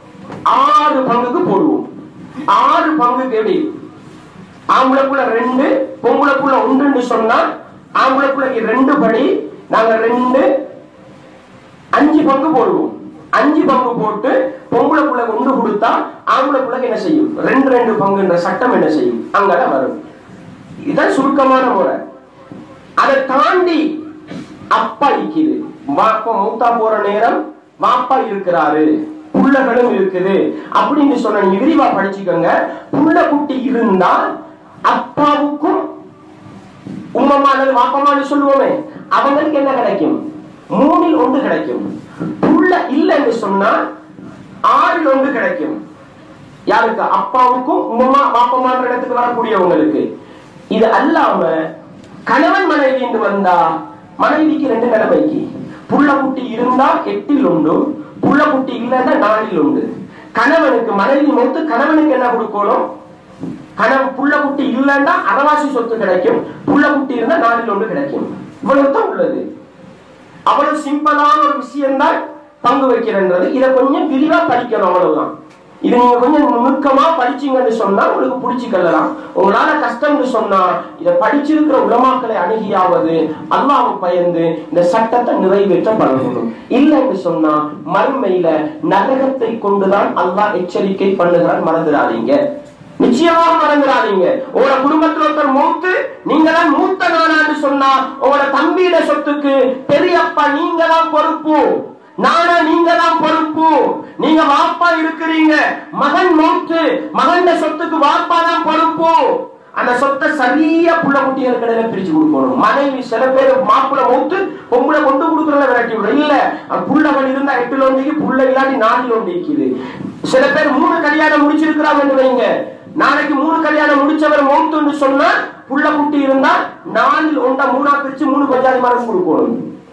ஆறு பங்குக்கு போடுவோம் ஆறு பங்குக்கு எப்படி ஆம்பளை புள்ள ரெண்டு பொம்பளை புள்ள ஒன்றுன்னு சொன்னா ஆம்பளை புள்ளைக்கு ரெண்டு படி நாங்க ரெண்டு அஞ்சு பங்கு போடுவோம் அஞ்சு பங்கு போட்டு பொம்பளை புள்ள ஒன்று கொடுத்தா ஆம்பளை புள்ளைக்கு என்ன செய்யும் ரெண்டு ரெண்டு பங்குன்ற சட்டம் என்ன செய்யும் அங்கதான் வரும் இதான் சுருக்கமான முறை அதை தாண்டி அப்பா இருக்குது வாப்பா மூத்தா போற நேரம் வாப்பா இருக்கிறாரு புள்ளகளும் இருக்குது அப்படின்னு சொன்ன நீங்க விரிவா படிச்சுக்கோங்க புள்ள குட்டி இருந்தா அப்பாவுக்கும் உம்மம்மா அல்லது வாப்பம்மான்னு சொல்லுவோமே அவங்களுக்கு என்ன கிடைக்கும் மூணில் ஒன்று கிடைக்கும் புள்ள இல்லைன்னு சொன்னா ஆறில் ஒன்று கிடைக்கும் யாருக்கு அப்பாவுக்கும் உம்மம்மா வாப்பம்மான்ற இடத்துக்கு வரக்கூடியவங்களுக்கு இது அல்லாம கணவன் மனைவி என்று வந்தா மனைவிக்கு ரெண்டு நிலைமைக்கு புள்ள குட்டி இருந்தா எட்டில் உண்டு புள்ள குட்டி இல்லைன்னா நாலில் உண்டு கணவனுக்கு மனைவி மொத்து கணவனுக்கு என்ன கொடுக்கணும் கணவன் புள்ள குட்டி இல்லைன்னா அரவாசி சொத்து கிடைக்கும் புள்ள குட்டி இருந்தா நாலில் ஒன்று கிடைக்கும் இவ்வளவுதான் உள்ளது அவ்வளவு சிம்பிளான ஒரு விஷயம் தான் பங்கு வைக்கிறன்றது இதை கொஞ்சம் விரிவா படிக்கணும் அவ்வளவுதான் இது நீங்க கொஞ்சம் நுணுக்கமா படிச்சீங்கன்னு சொன்னா உங்களுக்கு பிடிச்சிக்கலாம் உங்களால கஷ்டம்னு சொன்னா இதை படிச்சிருக்கிற உலமாக்களை அணுகியாவது அல்லாஹ்வை பயந்து இந்த சட்டத்தை நிறைவேற்ற பழகணும் இல்லைன்னு சொன்னா மறுமையில நரகத்தை கொண்டுதான் அல்லாஹ் எச்சரிக்கை பண்ணுகிறான் மறந்துடாதீங்க நிச்சயமாக மறந்துடாதீங்க உங்களோட குடும்பத்துல ஒருத்தர் மூத்து நீங்க தான் மூத்த நானான்னு சொன்னா உங்களோட தம்பியிட சொத்துக்கு பெரியப்பா நீங்க தான் பொறுப்பு நானா நீங்க தான் பொறுப்பு நீங்க வாப்பா இருக்கிறீங்க மகன் மூத்து மகன் சொத்துக்கு வாப்பா தான் பொறுப்பு அந்த சொத்தை சரியா புள்ள குட்டிகள் கடையில பிரிச்சு கொடுக்கணும் மனைவி சில பேர் மாப்பிள்ள மூத்து பொம்பளை கொண்டு கொடுக்கறத விரட்டி விடும் இல்ல அந்த புள்ளகள் இருந்தா எட்டுல ஒன்றைக்கு புள்ள இல்லாட்டி நாலில் ஒன்று இருக்குது சில பேர் மூணு கல்யாணம் முடிச்சிருக்கிறாங்கன்னு வைங்க நாளைக்கு மூணு கல்யாணம் முடிச்சவர் மௌத்துன்னு சொன்னா புள்ள குட்டி இருந்தா நாலில் ஒன்றா மூணா பிரிச்சு மூணு பஞ்சாதி மரம் கொடுக்கணும்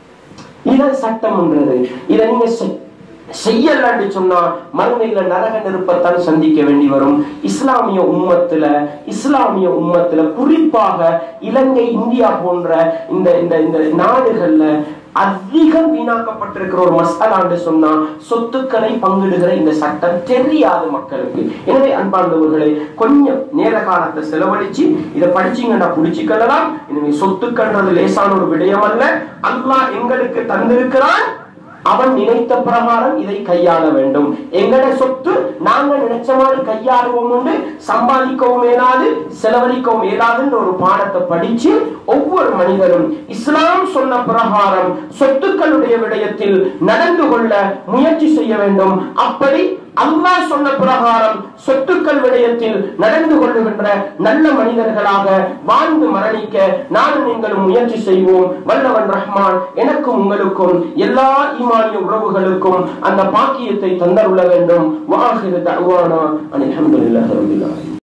இதான் சட்டம்ன்றது இதை நீங்க செய்- செய்யலன்னு சொன்னா மறுமையில நரக நெருப்பத்தான் சந்திக்க வேண்டி வரும் இஸ்லாமிய உம்மத்துல இஸ்லாமிய உம்மத்துல குறிப்பாக இலங்கை இந்தியா போன்ற இந்த இந்த இந்த நாடுகள்ல அதிகம் வீணாக்கப்பட்டிருக்கிற ஒரு மசாலான்னு சொன்னா சொத்துக்களை பங்கிடுகிற இந்த சட்டம் தெரியாத மக்களுக்கு எனவே அன்பார்ந்தவர்களே கொஞ்சம் நேர காலத்தை செலவழிச்சு இதை படிச்சீங்கன்னா புடிச்சுக்கொள்ளலாம் எனவே சொத்துக்கள்ன்றது லேசான ஒரு விடயம் அல்ல அல்லாஹ் எங்களுக்கு தந்திருக்கிறான் அவன் நினைத்த பிரகாரம் இதை கையாள வேண்டும் எங்கட சொத்து நாங்க நினைச்ச மாதிரி கையாளுவோம் உண்டு சம்பாதிக்கவும் இயலாது செலவழிக்கவும் இயலாதுன்ற ஒரு பாடத்தை படிச்சு ஒவ்வொரு மனிதரும் இஸ்லாம் சொன்ன பிரகாரம் சொத்துக்களுடைய விடயத்தில் நடந்து கொள்ள முயற்சி செய்ய வேண்டும் அப்படி அல்லாஹ் சொன்ன பிரகாரம் சொத்துக்கள் விடயத்தில் நடந்து கொள்ளுகின்ற நல்ல மனிதர்களாக வாழ்ந்து மரணிக்க நானும் நீங்களும் முயற்சி செய்வோம் வல்லவன் ரஹ்மான் எனக்கும் உங்களுக்கும் எல்லா ஈமானிய உறவுகளுக்கும் அந்த பாக்கியத்தை தந்தருள வேண்டும் வாஹிரு தஅவானா அனில் ஹம்துலில்லாஹி ரப்பில் ஆலமீன்